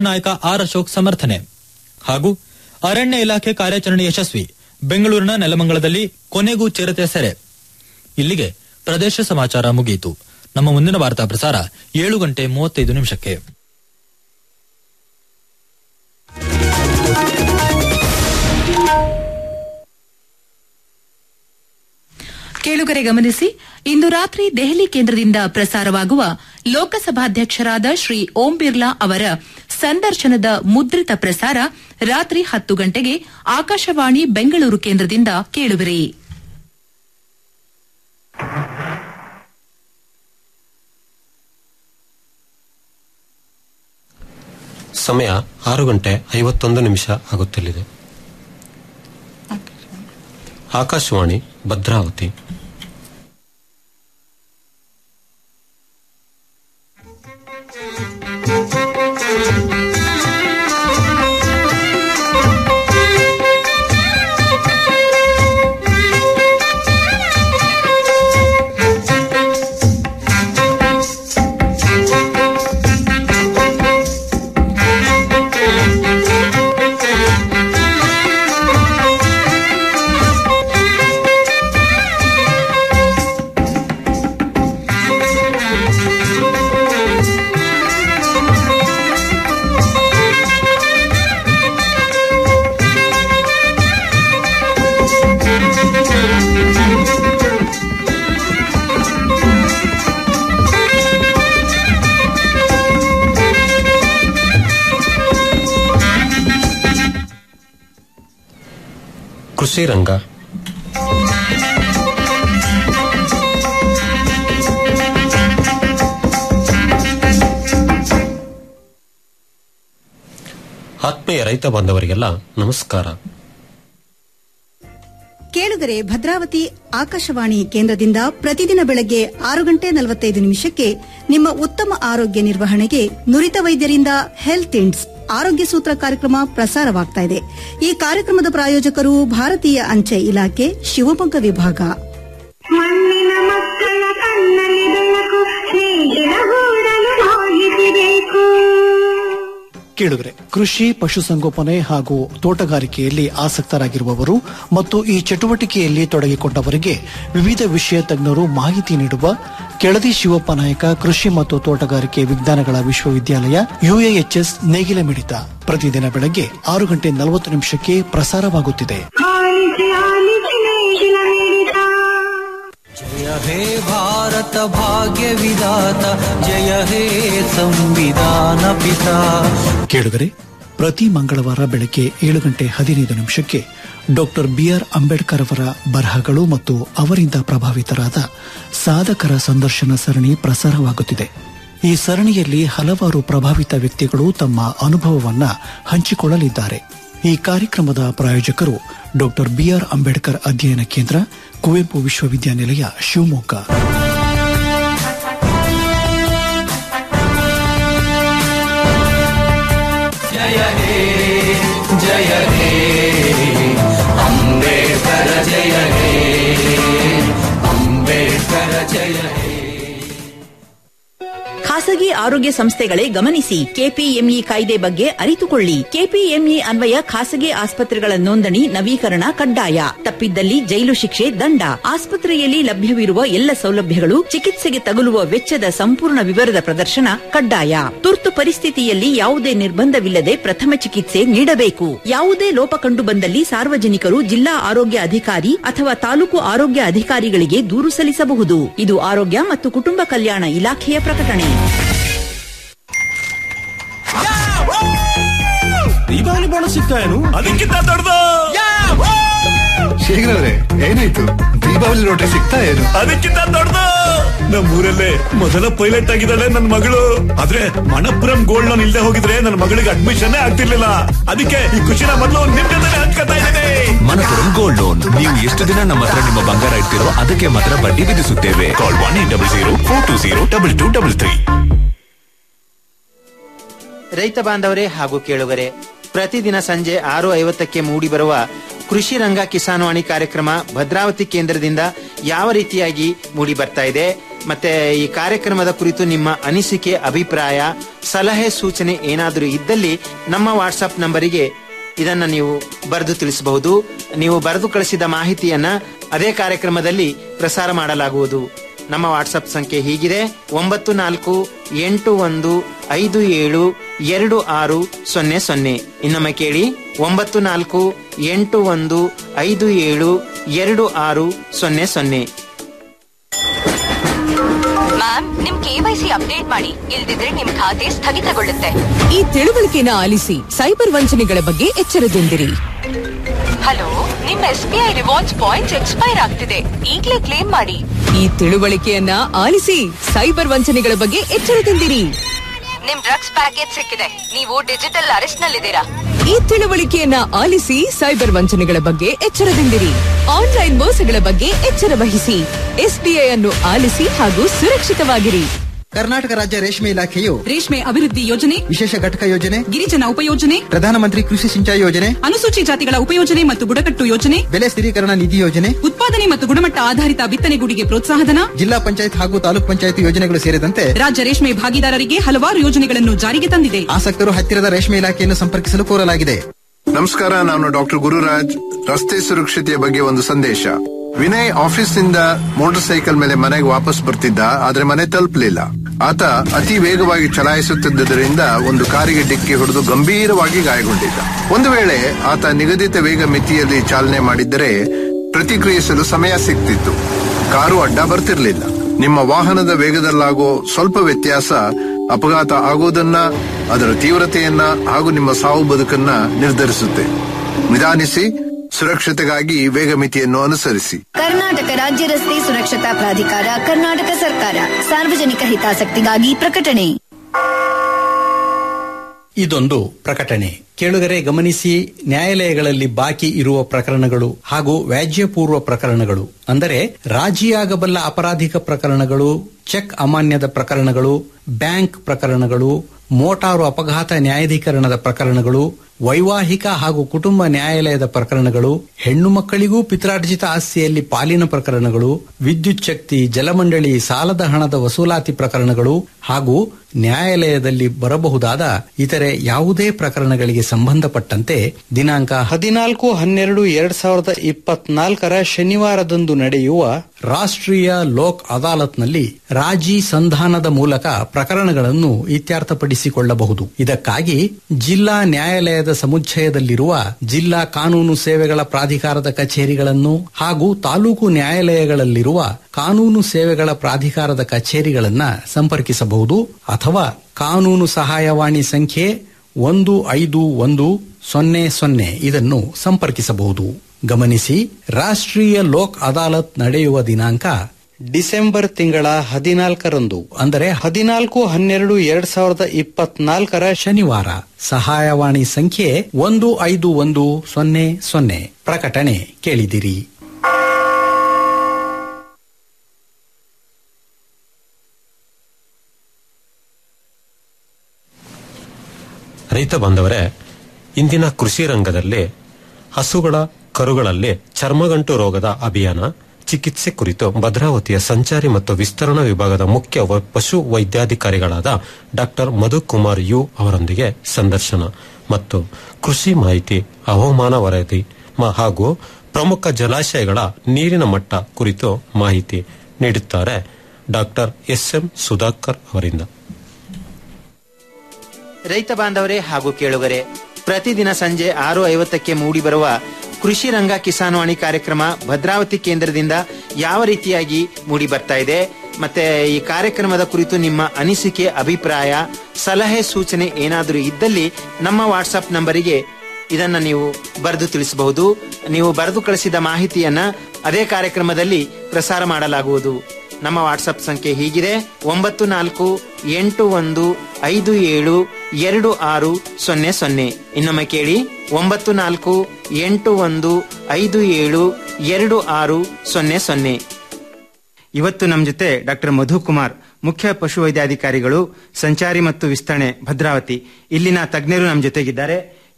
ನಾಯಕ ಆರ್ ಅಶೋಕ್ ಸಮರ್ಥನೆ ಹಾಗೂ ಅರಣ್ಯ ಇಲಾಖೆ ಕಾರ್ಯಾಚರಣೆ ಯಶಸ್ವಿ ಬೆಂಗಳೂರಿನ ನೆಲಮಂಗಲದಲ್ಲಿ ಕೊನೆಗೂ ಚಿರತೆ ಸೆರೆ ಇಲ್ಲಿಗೆ ಪ್ರದೇಶ ಸಮಾಚಾರ ಮುಗಿಯಿತು ನಮ್ಮ ಮುಂದಿನ ವಾರ್ತಾ ಪ್ರಸಾರ ಏಳು ಗಂಟೆ ಮೂವತ್ತೈದು ನಿಮಿಷಕ್ಕೆ ಕೇಳುಗರೆ ಗಮನಿಸಿ ಇಂದು ರಾತ್ರಿ ದೆಹಲಿ ಕೇಂದ್ರದಿಂದ ಪ್ರಸಾರವಾಗುವ ಲೋಕಸಭಾಧ್ಯಕ್ಷರಾದ ಶ್ರೀ ಓಂ ಬಿರ್ಲಾ ಅವರ ಸಂದರ್ಶನದ ಮುದ್ರಿತ ಪ್ರಸಾರ ರಾತ್ರಿ ಹತ್ತು ಗಂಟೆಗೆ ಆಕಾಶವಾಣಿ ಬೆಂಗಳೂರು ಕೇಂದ್ರದಿಂದ ಕೇಳುವಿರಿ ಸಮಯ ಆರು ಗಂಟೆ ಐವತ್ತೊಂದು ನಿಮಿಷ ಆಗುತ್ತಲಿದೆ ಆಕಾಶವಾಣಿ ಭದ್ರಾವತಿ ಕೃಷಿ ರಂಗ ಆತ್ಮೀಯ ರೈತ ಬಾಂಧವರಿಗೆಲ್ಲ ನಮಸ್ಕಾರ ಕೇಳುಗರೆ ಭದ್ರಾವತಿ ಆಕಾಶವಾಣಿ ಕೇಂದ್ರದಿಂದ ಪ್ರತಿದಿನ ಬೆಳಗ್ಗೆ ಆರು ಗಂಟೆ ನಲವತ್ತೈದು ನಿಮಿಷಕ್ಕೆ ನಿಮ್ಮ ಉತ್ತಮ ಆರೋಗ್ಯ ನಿರ್ವಹಣೆಗೆ ನುರಿತ ವೈದ್ಯರಿಂದ ಹೆಲ್ತ್ ಇಂಡ್ಸ್ ಆರೋಗ್ಯ ಸೂತ್ರ ಕಾರ್ಯಕ್ರಮ ಪ್ರಸಾರವಾಗ್ತಾ ಇದೆ ಈ ಕಾರ್ಯಕ್ರಮದ ಪ್ರಾಯೋಜಕರು ಭಾರತೀಯ ಅಂಚೆ ಇಲಾಖೆ ಶಿವಮೊಗ್ಗ ವಿಭಾಗ ಮಣ್ಣಿನ ಮಕ್ಕಳ ಕಣ್ಣಲ್ಲಿ ಬೆಳಕು ಸ್ನೇಹಿತರ ಗೂಡಲು ಹೋಗಿಸಬೇಕು ಕೇಳುಗರೆ ಕೃಷಿ ಪಶುಸಂಗೋಪನೆ ಹಾಗೂ ತೋಟಗಾರಿಕೆಯಲ್ಲಿ ಆಸಕ್ತರಾಗಿರುವವರು ಮತ್ತು ಈ ಚಟುವಟಿಕೆಯಲ್ಲಿ ತೊಡಗಿಕೊಂಡವರಿಗೆ ವಿವಿಧ ವಿಷಯ ತಜ್ಞರು ಮಾಹಿತಿ ನೀಡುವ ಕೆಳದಿ ಶಿವಪ್ಪ ನಾಯಕ ಕೃಷಿ ಮತ್ತು ತೋಟಗಾರಿಕೆ ವಿಜ್ಞಾನಗಳ ವಿಶ್ವವಿದ್ಯಾಲಯ ಯುಎಎಚ್ಎಸ್ ನೇಗಿಲ ಮಿಡಿತ ಪ್ರತಿದಿನ ಬೆಳಗ್ಗೆ ಆರು ಗಂಟೆ ನಲವತ್ತು ನಿಮಿಷಕ್ಕೆ ಪ್ರಸಾರವಾಗುತ್ತಿದೆ ಆಲಿಸಿ ಆಲಿಸಿ ನೇಗಿಲ ನೀಡಿದ ಜಯ ಹೇ ಭಾರತ ಭಾಗ್ಯ ವಿಧಾತ ಜಯ ಹೇ ಸಂವಿಧಾನ ಪಿತಾ ಕೇಳುಗರೆ ಪ್ರತಿ ಮಂಗಳವಾರ ಬೆಳಗ್ಗೆ ಏಳು ಗಂಟೆ ಹದಿನೈದು ನಿಮಿಷಕ್ಕೆ ಡಾಕ್ಟರ್ ಬಿಆರ್ ಅಂಬೇಡ್ಕರ್ ಅವರ ಬರಹಗಳು ಮತ್ತು ಅವರಿಂದ ಪ್ರಭಾವಿತರಾದ ಸಾಧಕರ ಸಂದರ್ಶನ ಸರಣಿ ಪ್ರಸಾರವಾಗುತ್ತಿದೆ ಈ ಸರಣಿಯಲ್ಲಿ ಹಲವಾರು ಪ್ರಭಾವಿತ ವ್ಯಕ್ತಿಗಳು ತಮ್ಮ ಅನುಭವವನ್ನ ಹಂಚಿಕೊಳ್ಳಲಿದ್ದಾರೆ ಈ ಕಾರ್ಯಕ್ರಮದ ಪ್ರಾಯೋಜಕರು ಡಾಕ್ಟರ್ ಬಿಆರ್ ಅಂಬೇಡ್ಕರ್ ಅಧ್ಯಯನ ಕೇಂದ್ರ ಕುವೆಂಪು ವಿಶ್ವವಿದ್ಯಾನಿಲಯ ಶಿವಮೊಗ್ಗ ಜಯ ಹೇ ಜಯ ಹೇ ಅಂಬೇಡ್ಕರ ಜಯ ಹೇ ಅಂಬೇಡ್ಕರ ಜಯ ಹೇ ಖಾಸಗಿ ಆರೋಗ್ಯ ಸಂಸ್ಥೆಗಳೇ ಗಮನಿಸಿ ಕೆಪಿಎಂಇ ಕಾಯ್ದೆ ಬಗ್ಗೆ ಅರಿತುಕೊಳ್ಳಿ ಕೆಪಿಎಂಇ ಅನ್ವಯ ಖಾಸಗಿ ಆಸ್ಪತ್ರೆಗಳ ನೋಂದಣಿ ನವೀಕರಣ ಕಡ್ಡಾಯ ತಪ್ಪಿದ್ದಲ್ಲಿ ಜೈಲು ಶಿಕ್ಷೆ ದಂಡ ಆಸ್ಪತ್ರೆಯಲ್ಲಿ ಲಭ್ಯವಿರುವ ಎಲ್ಲ ಸೌಲಭ್ಯಗಳು ಚಿಕಿತ್ಸೆಗೆ ತಗುಲುವ ವೆಚ್ಚದ ಸಂಪೂರ್ಣ ವಿವರದ ಪ್ರದರ್ಶನ ಕಡ್ಡಾಯ ತುರ್ತು ಪರಿಸ್ಥಿತಿಯಲ್ಲಿ ಯಾವುದೇ ನಿರ್ಬಂಧವಿಲ್ಲದೆ ಪ್ರಥಮ ಚಿಕಿತ್ಸೆ ನೀಡಬೇಕು ಯಾವುದೇ ಲೋಪ ಕಂಡು ಬಂದಲ್ಲಿ ಸಾರ್ವಜನಿಕರು ಜಿಲ್ಲಾ ಆರೋಗ್ಯ ಅಧಿಕಾರಿ ಅಥವಾ ತಾಲೂಕು ಆರೋಗ್ಯ ಅಧಿಕಾರಿಗಳಿಗೆ ದೂರು ಸಲ್ಲಿಸಬಹುದು ಇದು ಆರೋಗ್ಯ ಮತ್ತು ಕುಟುಂಬ ಕಲ್ಯಾಣ ಇಲಾಖೆಯ ಪ್ರಕಟಣೆ ದೀಪಾವಳಿ ಬೋನಸ್ ಸಿಗ್ತಾ ಏನು ಅದಕ್ಕಿಂತ ದೊಡ್ಡದು ಶೇಖರವ್ರೆ ಏನಾಯ್ತು ದೀಪಾವಳಿ ರೋಟ್ರಿ ಸಿಗ್ತಾ ಏನು ಅದಕ್ಕಿಂತ ದೊಡ್ಡದು ನಮ್ಮೂರಲ್ಲೇ ಮೊದಲ ಪೈಲಟ್ ಆಗಿದ್ದಾಳೆ ನನ್ನ ಮಗಳು ಆದ್ರೆ ಮಣಪುರಂ ಗೋಲ್ಡ್ ಲೋನ್ ಇಲ್ಲದೆ ಹೋಗಿದ್ರೆ ನನ್ನ ಮಗಳಿಗೆ ಅಡ್ಮಿಷನ್ ಆಗ್ತಿರ್ಲಿಲ್ಲ ಅದಕ್ಕೆ ಈ ಖುಷಿನ ಮೊದಲು ನಿಮ್ ಜೊತೆ ಹಂಚ್ಕೊತಾ ಇದ್ದೇನೆ ಮನಪುರಂ ಗೋಲ್ಡ್ ಲೋನ್ ನೀವು ಎಷ್ಟು ದಿನ ನಮ್ಮ ಹತ್ರ ನಿಮ್ಮ ಬಂಗಾರ ಇಡ್ತಿರೋ ಅದಕ್ಕೆ ಮಾತ್ರ ಬಡ್ಡಿ ವಿಧಿಸುತ್ತೇವೆ call one eight double zero four two zero double two double three ರೈತ ಬಾಂಧವರೇ ಹಾಗೂ ಕೇಳುಗರೆ ಪ್ರತಿದಿನ ಸಂಜೆ ಆರು ಐವತ್ತಕ್ಕೆ ಮೂಡಿಬರುವ ಕೃಷಿ ರಂಗ ಕಿಸಾನ್ವಾಣಿ ಕಾರ್ಯಕ್ರಮ ಭದ್ರಾವತಿ ಕೇಂದ್ರದಿಂದ ಯಾವ ರೀತಿಯಾಗಿ ಮೂಡಿ ಬರ್ತಾ ಇದೆ ಮತ್ತೆ ಈ ಕಾರ್ಯಕ್ರಮದ ಕುರಿತು ನಿಮ್ಮ ಅನಿಸಿಕೆ ಅಭಿಪ್ರಾಯ ಸಲಹೆ ಸೂಚನೆ ಏನಾದರೂ ಇದ್ದಲ್ಲಿ ನಮ್ಮ ವಾಟ್ಸ್ಆಪ್ ನಂಬರಿಗೆ ಇದನ್ನ ನೀವು ಬರೆದು ತಿಳಿಸಬಹುದು ನೀವು ಬರೆದು ಕಳಿಸಿದ ಮಾಹಿತಿಯನ್ನ ಅದೇ ಕಾರ್ಯಕ್ರಮದಲ್ಲಿ ಪ್ರಸಾರ ಮಾಡಲಾಗುವುದು ನಮ್ಮ ವಾಟ್ಸಪ್ ಸಂಖ್ಯೆ ಹೀಗಿದೆ ಒಂಬತ್ತು ನಾಲ್ಕು ಎಂಟು ಒಂದು ಐದು ಏಳು ಎರಡು ಆರು ಸೊನ್ನೆ ಸೊನ್ನೆ ಇನ್ನೊಮ್ಮೆ ಕೇಳಿ ಒಂಬತ್ತು ನಾಲ್ಕು ಎಂಟು ಒಂದು ಐದು ಏಳು ಎರಡು ಆರು ಸೊನ್ನೆ ಸೊನ್ನೆ ಮ್ಯಾಮ್ ನಿಮ್ ಕೆವೈಸಿ ಅಪ್ಡೇಟ್ ಮಾಡಿ ಇಲ್ದಿದ್ರೆ ನಿಮ್ ಖಾತೆ ಸ್ಥಗಿತಗೊಳ್ಳುತ್ತೆ ಈ ತಿಳುವಳಿಕೆನ ಆಲಿಸಿ ಸೈಬರ್ ವಂಚನೆಗಳ ಬಗ್ಗೆ ಎಚ್ಚರದಿಂದಿರಿ ಹಲೋ ನಿಮ್ S B I rewards points expire ಆಗ್ತಿದೆ ಈಗ್ಲೇ ಕ್ಲೇಮ್ ಮಾಡಿ ಈ ತಿಳುವಳಿಕೆಯನ್ನ ಆಲಿಸಿ ಸೈಬರ್ ವಂಚನೆಗಳ ಬಗ್ಗೆ ಎಚ್ಚರದಿಂದಿರಿ ನಿಮ್ ಡ್ರಗ್ಸ್ ಪ್ಯಾಕೇಜ್ ಸಿಕ್ಕಿದೆ ನೀವು ಡಿಜಿಟಲ್ ಅರೆಸ್ಟ್ ನಲ್ಲಿದ್ದೀರಾ ಈ ತಿಳುವಳಿಕೆಯನ್ನ ಆಲಿಸಿ ಸೈಬರ್ ವಂಚನೆಗಳ ಬಗ್ಗೆ ಎಚ್ಚರದಿಂದಿರಿ ಆನ್ಲೈನ್ ಮೋಸಗಳ ಬಗ್ಗೆ ಎಚ್ಚರ ವಹಿಸಿ ಎಸ್ಬಿಐ ಅನ್ನು ಆಲಿಸಿ ಹಾಗೂ ಸುರಕ್ಷಿತವಾಗಿರಿ ಕರ್ನಾಟಕ ರಾಜ್ಯ ರೇಷ್ಮೆ ಇಲಾಖೆಯು ರೇಷ್ಮೆ ಅಭಿವೃದ್ಧಿ ಯೋಜನೆ ವಿಶೇಷ ಘಟಕ ಯೋಜನೆ ಗಿರಿಜನ ಉಪಯೋಜನೆ ಪ್ರಧಾನಮಂತ್ರಿ ಕೃಷಿ ಸಿಂಚಾಯಿ ಯೋಜನೆ ಅನುಸೂಚಿ ಜಾತಿಗಳ ಉಪಯೋಜನೆ ಮತ್ತು ಬುಡಕಟ್ಟು ಯೋಜನೆ ಬೆಲೆ ಸ್ಥಿರೀಕರಣ ನಿಧಿ ಯೋಜನೆ ಉತ್ಪಾದನೆ ಮತ್ತು ಗುಣಮಟ್ಟ ಆಧಾರಿತ ಬಿತ್ತನೆಗೂಡಿಗೆ ಪ್ರೋತ್ಸಾಹಧನ ಜಿಲ್ಲಾ ಪಂಚಾಯತ್ ಹಾಗೂ ತಾಲೂಕ್ ಪಂಚಾಯತ್ ಯೋಜನೆಗಳು ಸೇರಿದಂತೆ ರಾಜ್ಯ ರೇಷ್ಮೆ ಭಾಗಿದಾರರಿಗೆ ಹಲವಾರು ಯೋಜನೆಗಳನ್ನು ಜಾರಿಗೆ ತಂದಿದೆ ಆಸಕ್ತರು ಹತ್ತಿರದ ರೇಷ್ಮೆ ಇಲಾಖೆಯನ್ನು ಸಂಪರ್ಕಿಸಲು ಕೋರಲಾಗಿದೆ ನಮಸ್ಕಾರ ನಾನು ಡಾಕ್ಟರ್ ಗುರುರಾಜ್ ರಸ್ತೆ ಸುರಕ್ಷತೆಯ ಬಗ್ಗೆ ಒಂದು ಸಂದೇಶ ವಿನಯ್ ಆಫೀಸ್ನಿಂದ ಮೋಟಾರ್ ಸೈಕಲ್ ಮೇಲೆ ಮನೆಗೆ ವಾಪಸ್ ಬರ್ತಿದ್ದ ಆದ್ರೆ ಮನೆ ತಲುಪಲಿಲ್ಲ ಆತ ಅತಿ ವೇಗವಾಗಿ ಚಲಾಯಿಸುತ್ತಿದ್ದರಿಂದ ಒಂದು ಕಾರಿಗೆ ಡಿಕ್ಕಿ ಹೊಡೆದು ಗಂಭೀರವಾಗಿ ಗಾಯಗೊಂಡಿದ್ದ ಒಂದು ವೇಳೆ ಆತ ನಿಗದಿತ ವೇಗ ಮಿತಿಯಲ್ಲಿ ಚಾಲನೆ ಮಾಡಿದ್ದರೆ ಪ್ರತಿಕ್ರಿಯಿಸಲು ಸಮಯ ಸಿಗ್ತಿತ್ತು ಕಾರು ಅಡ್ಡ ಬರ್ತಿರ್ಲಿಲ್ಲ ನಿಮ್ಮ ವಾಹನದ ವೇಗದಲ್ಲಾಗೋ ಸ್ವಲ್ಪ ವ್ಯತ್ಯಾಸ ಅಪಘಾತ ಆಗೋದನ್ನ ಅದರ ತೀವ್ರತೆಯನ್ನ ಹಾಗೂ ನಿಮ್ಮ ಸಾವು ಬದುಕನ್ನ ನಿರ್ಧರಿಸುತ್ತೆ ನಿಧಾನಿಸಿ ಸುರಕ್ಷತೆಗಾಗಿ ವೇಗ ಮಿತಿಯನ್ನು ಅನುಸರಿಸಿ ಕರ್ನಾಟಕ ರಾಜ್ಯ ರಸ್ತೆ ಸುರಕ್ಷತಾ ಪ್ರಾಧಿಕಾರ ಕರ್ನಾಟಕ ಸರ್ಕಾರ ಸಾರ್ವಜನಿಕ ಹಿತಾಸಕ್ತಿಗಾಗಿ ಪ್ರಕಟಣೆ ಇದೊಂದು ಪ್ರಕಟಣೆ ಕೇಳುಗರೆ ಗಮನಿಸಿ ನ್ಯಾಯಾಲಯಗಳಲ್ಲಿ ಬಾಕಿ ಇರುವ ಪ್ರಕರಣಗಳು ಹಾಗೂ ವ್ಯಾಜ್ಯಪೂರ್ವ ಪ್ರಕರಣಗಳು ಅಂದರೆ ರಾಜಿಯಾಗಬಲ್ಲ ಅಪರಾಧಿಕ ಪ್ರಕರಣಗಳು ಚೆಕ್ ಅಮಾನ್ಯದ ಪ್ರಕರಣಗಳು ಬ್ಯಾಂಕ್ ಪ್ರಕರಣಗಳು ಮೋಟಾರು ಅಪಘಾತ ನ್ಯಾಯಾಧೀಕರಣದ ಪ್ರಕರಣಗಳು ವೈವಾಹಿಕ ಹಾಗೂ ಕುಟುಂಬ ನ್ಯಾಯಾಲಯದ ಪ್ರಕರಣಗಳು ಹೆಣ್ಣು ಮಕ್ಕಳಿಗೂ ಪಿತ್ರಾರ್ಜಿತ ಆಸ್ತಿಯಲ್ಲಿ ಪಾಲಿನ ಪ್ರಕರಣಗಳು ವಿದ್ಯುತ್ ಶಕ್ತಿ ಜಲಮಂಡಳಿ ಸಾಲದ ಹಣದ ವಸೂಲಾತಿ ಪ್ರಕರಣಗಳು ಹಾಗೂ ನ್ಯಾಯಾಲಯದಲ್ಲಿ ಬರಬಹುದಾದ ಇತರೆ ಯಾವುದೇ ಪ್ರಕರಣಗಳಿಗೆ ಸಂಬಂಧಪಟ್ಟಂತೆ ದಿನಾಂಕ ಹದಿನಾಲ್ಕು ಹನ್ನೆರಡು ಎರಡ್ ಸಾವಿರದ ಇಪ್ಪತ್ನಾಲ್ಕರ ಶನಿವಾರದಂದು ನಡೆಯುವ ರಾಷ್ಟ್ರೀಯ ಲೋಕ್ ಅದಾಲತ್ನಲ್ಲಿ ರಾಜಿ ಸಂಧಾನದ ಮೂಲಕ ಪ್ರಕರಣಗಳನ್ನು ಇತ್ಯರ್ಥಪಡಿಸಿಕೊಳ್ಳಬಹುದು ಇದಕ್ಕಾಗಿ ಜಿಲ್ಲಾ ನ್ಯಾಯಾಲಯದ ಸಮುಚ್ಚಯದಲ್ಲಿರುವ ಜಿಲ್ಲಾ ಕಾನೂನು ಸೇವೆಗಳ ಪ್ರಾಧಿಕಾರದ ಕಚೇರಿಗಳನ್ನು ಹಾಗೂ ತಾಲೂಕು ನ್ಯಾಯಾಲಯಗಳಲ್ಲಿರುವ ಕಾನೂನು ಸೇವೆಗಳ ಪ್ರಾಧಿಕಾರದ ಕಚೇರಿಗಳನ್ನ ಸಂಪರ್ಕಿಸಬಹುದು ಅಥವಾ ಕಾನೂನು ಸಹಾಯವಾಣಿ ಸಂಖ್ಯೆ ಒಂದು ಐದು ಒಂದು ಸೊನ್ನೆ ಸೊನ್ನೆ ಇದನ್ನು ಸಂಪರ್ಕಿಸಬಹುದು ಗಮನಿಸಿ ರಾಷ್ಟ್ರೀಯ ಲೋಕ್ ಅದಾಲತ್ ನಡೆಯುವ ದಿನಾಂಕ ಡಿಸೆಂಬರ್ ತಿಂಗಳ ಹದಿನಾಲ್ಕರಂದು ಅಂದರೆ ಹದಿನಾಲ್ಕು ಹನ್ನೆರಡು ಎರಡ್ ಸಾವಿರದ ಇಪ್ಪತ್ನಾಲ್ಕರ ಶನಿವಾರ ಸಹಾಯವಾಣಿ ಸಂಖ್ಯೆ ಒಂದು ಐದು ಒಂದು ಸೊನ್ನೆ ಸೊನ್ನೆ ಪ್ರಕಟಣೆ ಕೇಳಿದಿರಿ ರೈತ ಬಾಂಧವರೇ ಇಂದಿನ ಕೃಷಿ ರಂಗದಲ್ಲಿ ಹಸುಗಳ ಕರುಗಳಲ್ಲಿ ಚರ್ಮಗಂಟು ರೋಗದ ಅಭಿಯಾನ ಚಿಕಿತ್ಸೆ ಕುರಿತು ಭದ್ರಾವತಿಯ ಸಂಚಾರಿ ಮತ್ತು ವಿಸ್ತರಣಾ ವಿಭಾಗದ ಮುಖ್ಯ ವ- ಪಶು ವೈದ್ಯಾಧಿಕಾರಿಗಳಾದ ಡಾಕ್ಟರ್ ಮಧುಕುಮಾರ್ ಯು ಅವರೊಂದಿಗೆ ಸಂದರ್ಶನ ಮತ್ತು ಕೃಷಿ ಮಾಹಿತಿ ಹವಾಮಾನ ವರದಿ ಮ- ಹಾಗೂ ಪ್ರಮುಖ ಜಲಾಶಯಗಳ ನೀರಿನ ಮಟ್ಟ ಕುರಿತು ಮಾಹಿತಿ ನೀಡುತ್ತಾರೆ ಡಾಕ್ಟರ್ ಎಸ್ ಎಂ ಸುಧಾಕರ್ ಅವರಿಂದ ರೈತ ಬಾಂಧವರೇ ಹಾಗೂ ಕೇಳುಗರೆ ಪ್ರತಿದಿನ ಸಂಜೆ ಆರು ಐವತ್ತಕ್ಕೆ ಮೂಡಿಬರುವ ಕೃಷಿ ರಂಗ ಕಿಸಾನ್ವಾಣಿ ಕಾರ್ಯಕ್ರಮ ಭದ್ರಾವತಿ ಕೇಂದ್ರದಿಂದ ಯಾವ ರೀತಿಯಾಗಿ ಮೂಡಿ ಬರ್ತಾ ಇದೆ ಮತ್ತೆ ಈ ಕಾರ್ಯಕ್ರಮದ ಕುರಿತು ನಿಮ್ಮ ಅನಿಸಿಕೆ ಅಭಿಪ್ರಾಯ ಸಲಹೆ ಸೂಚನೆ ಏನಾದರೂ ಇದ್ದಲ್ಲಿ ನಮ್ಮ ವಾಟ್ಸ್ಆಪ್ ನಂಬರಿಗೆ ಇದನ್ನ ನೀವು ಬರೆದು ತಿಳಿಸಬಹುದು ನೀವು ಬರೆದು ಕಳಿಸಿದ ಮಾಹಿತಿಯನ್ನ ಅದೇ ಕಾರ್ಯಕ್ರಮದಲ್ಲಿ ಪ್ರಸಾರ ಮಾಡಲಾಗುವುದು ನಮ್ಮ ವಾಟ್ಸಪ್ ಸಂಖ್ಯೆ ಹೀಗಿದೆ ಒಂಬತ್ತು ನಾಲ್ಕು ಎಂಟು ಒಂದು ಐದು ಏಳು ಎರಡು ಆರು ಸೊನ್ನೆ ಸೊನ್ನೆ ಇನ್ನೊಮ್ಮೆ ಕೇಳಿ ಒಂಬತ್ತು ನಾಲ್ಕು ಎಂಟು ಒಂದು ಐದು ಏಳು ಎರಡು ಆರು ಸೊನ್ನೆ ಸೊನ್ನೆ ಇವತ್ತು ನಮ್ಮ ಜೊತೆ ಡಾಕ್ಟರ್ ಮಧುಕುಮಾರ್ ಮುಖ್ಯ ಪಶುವೈದ್ಯಾಧಿಕಾರಿಗಳು ಸಂಚಾರಿ ಮತ್ತು ವಿಸ್ತರಣೆ ಭದ್ರಾವತಿ ಇಲ್ಲಿನ ತಜ್ಞರು ನಮ್ಮ ಜೊತೆಗಿದ್ದಾರೆ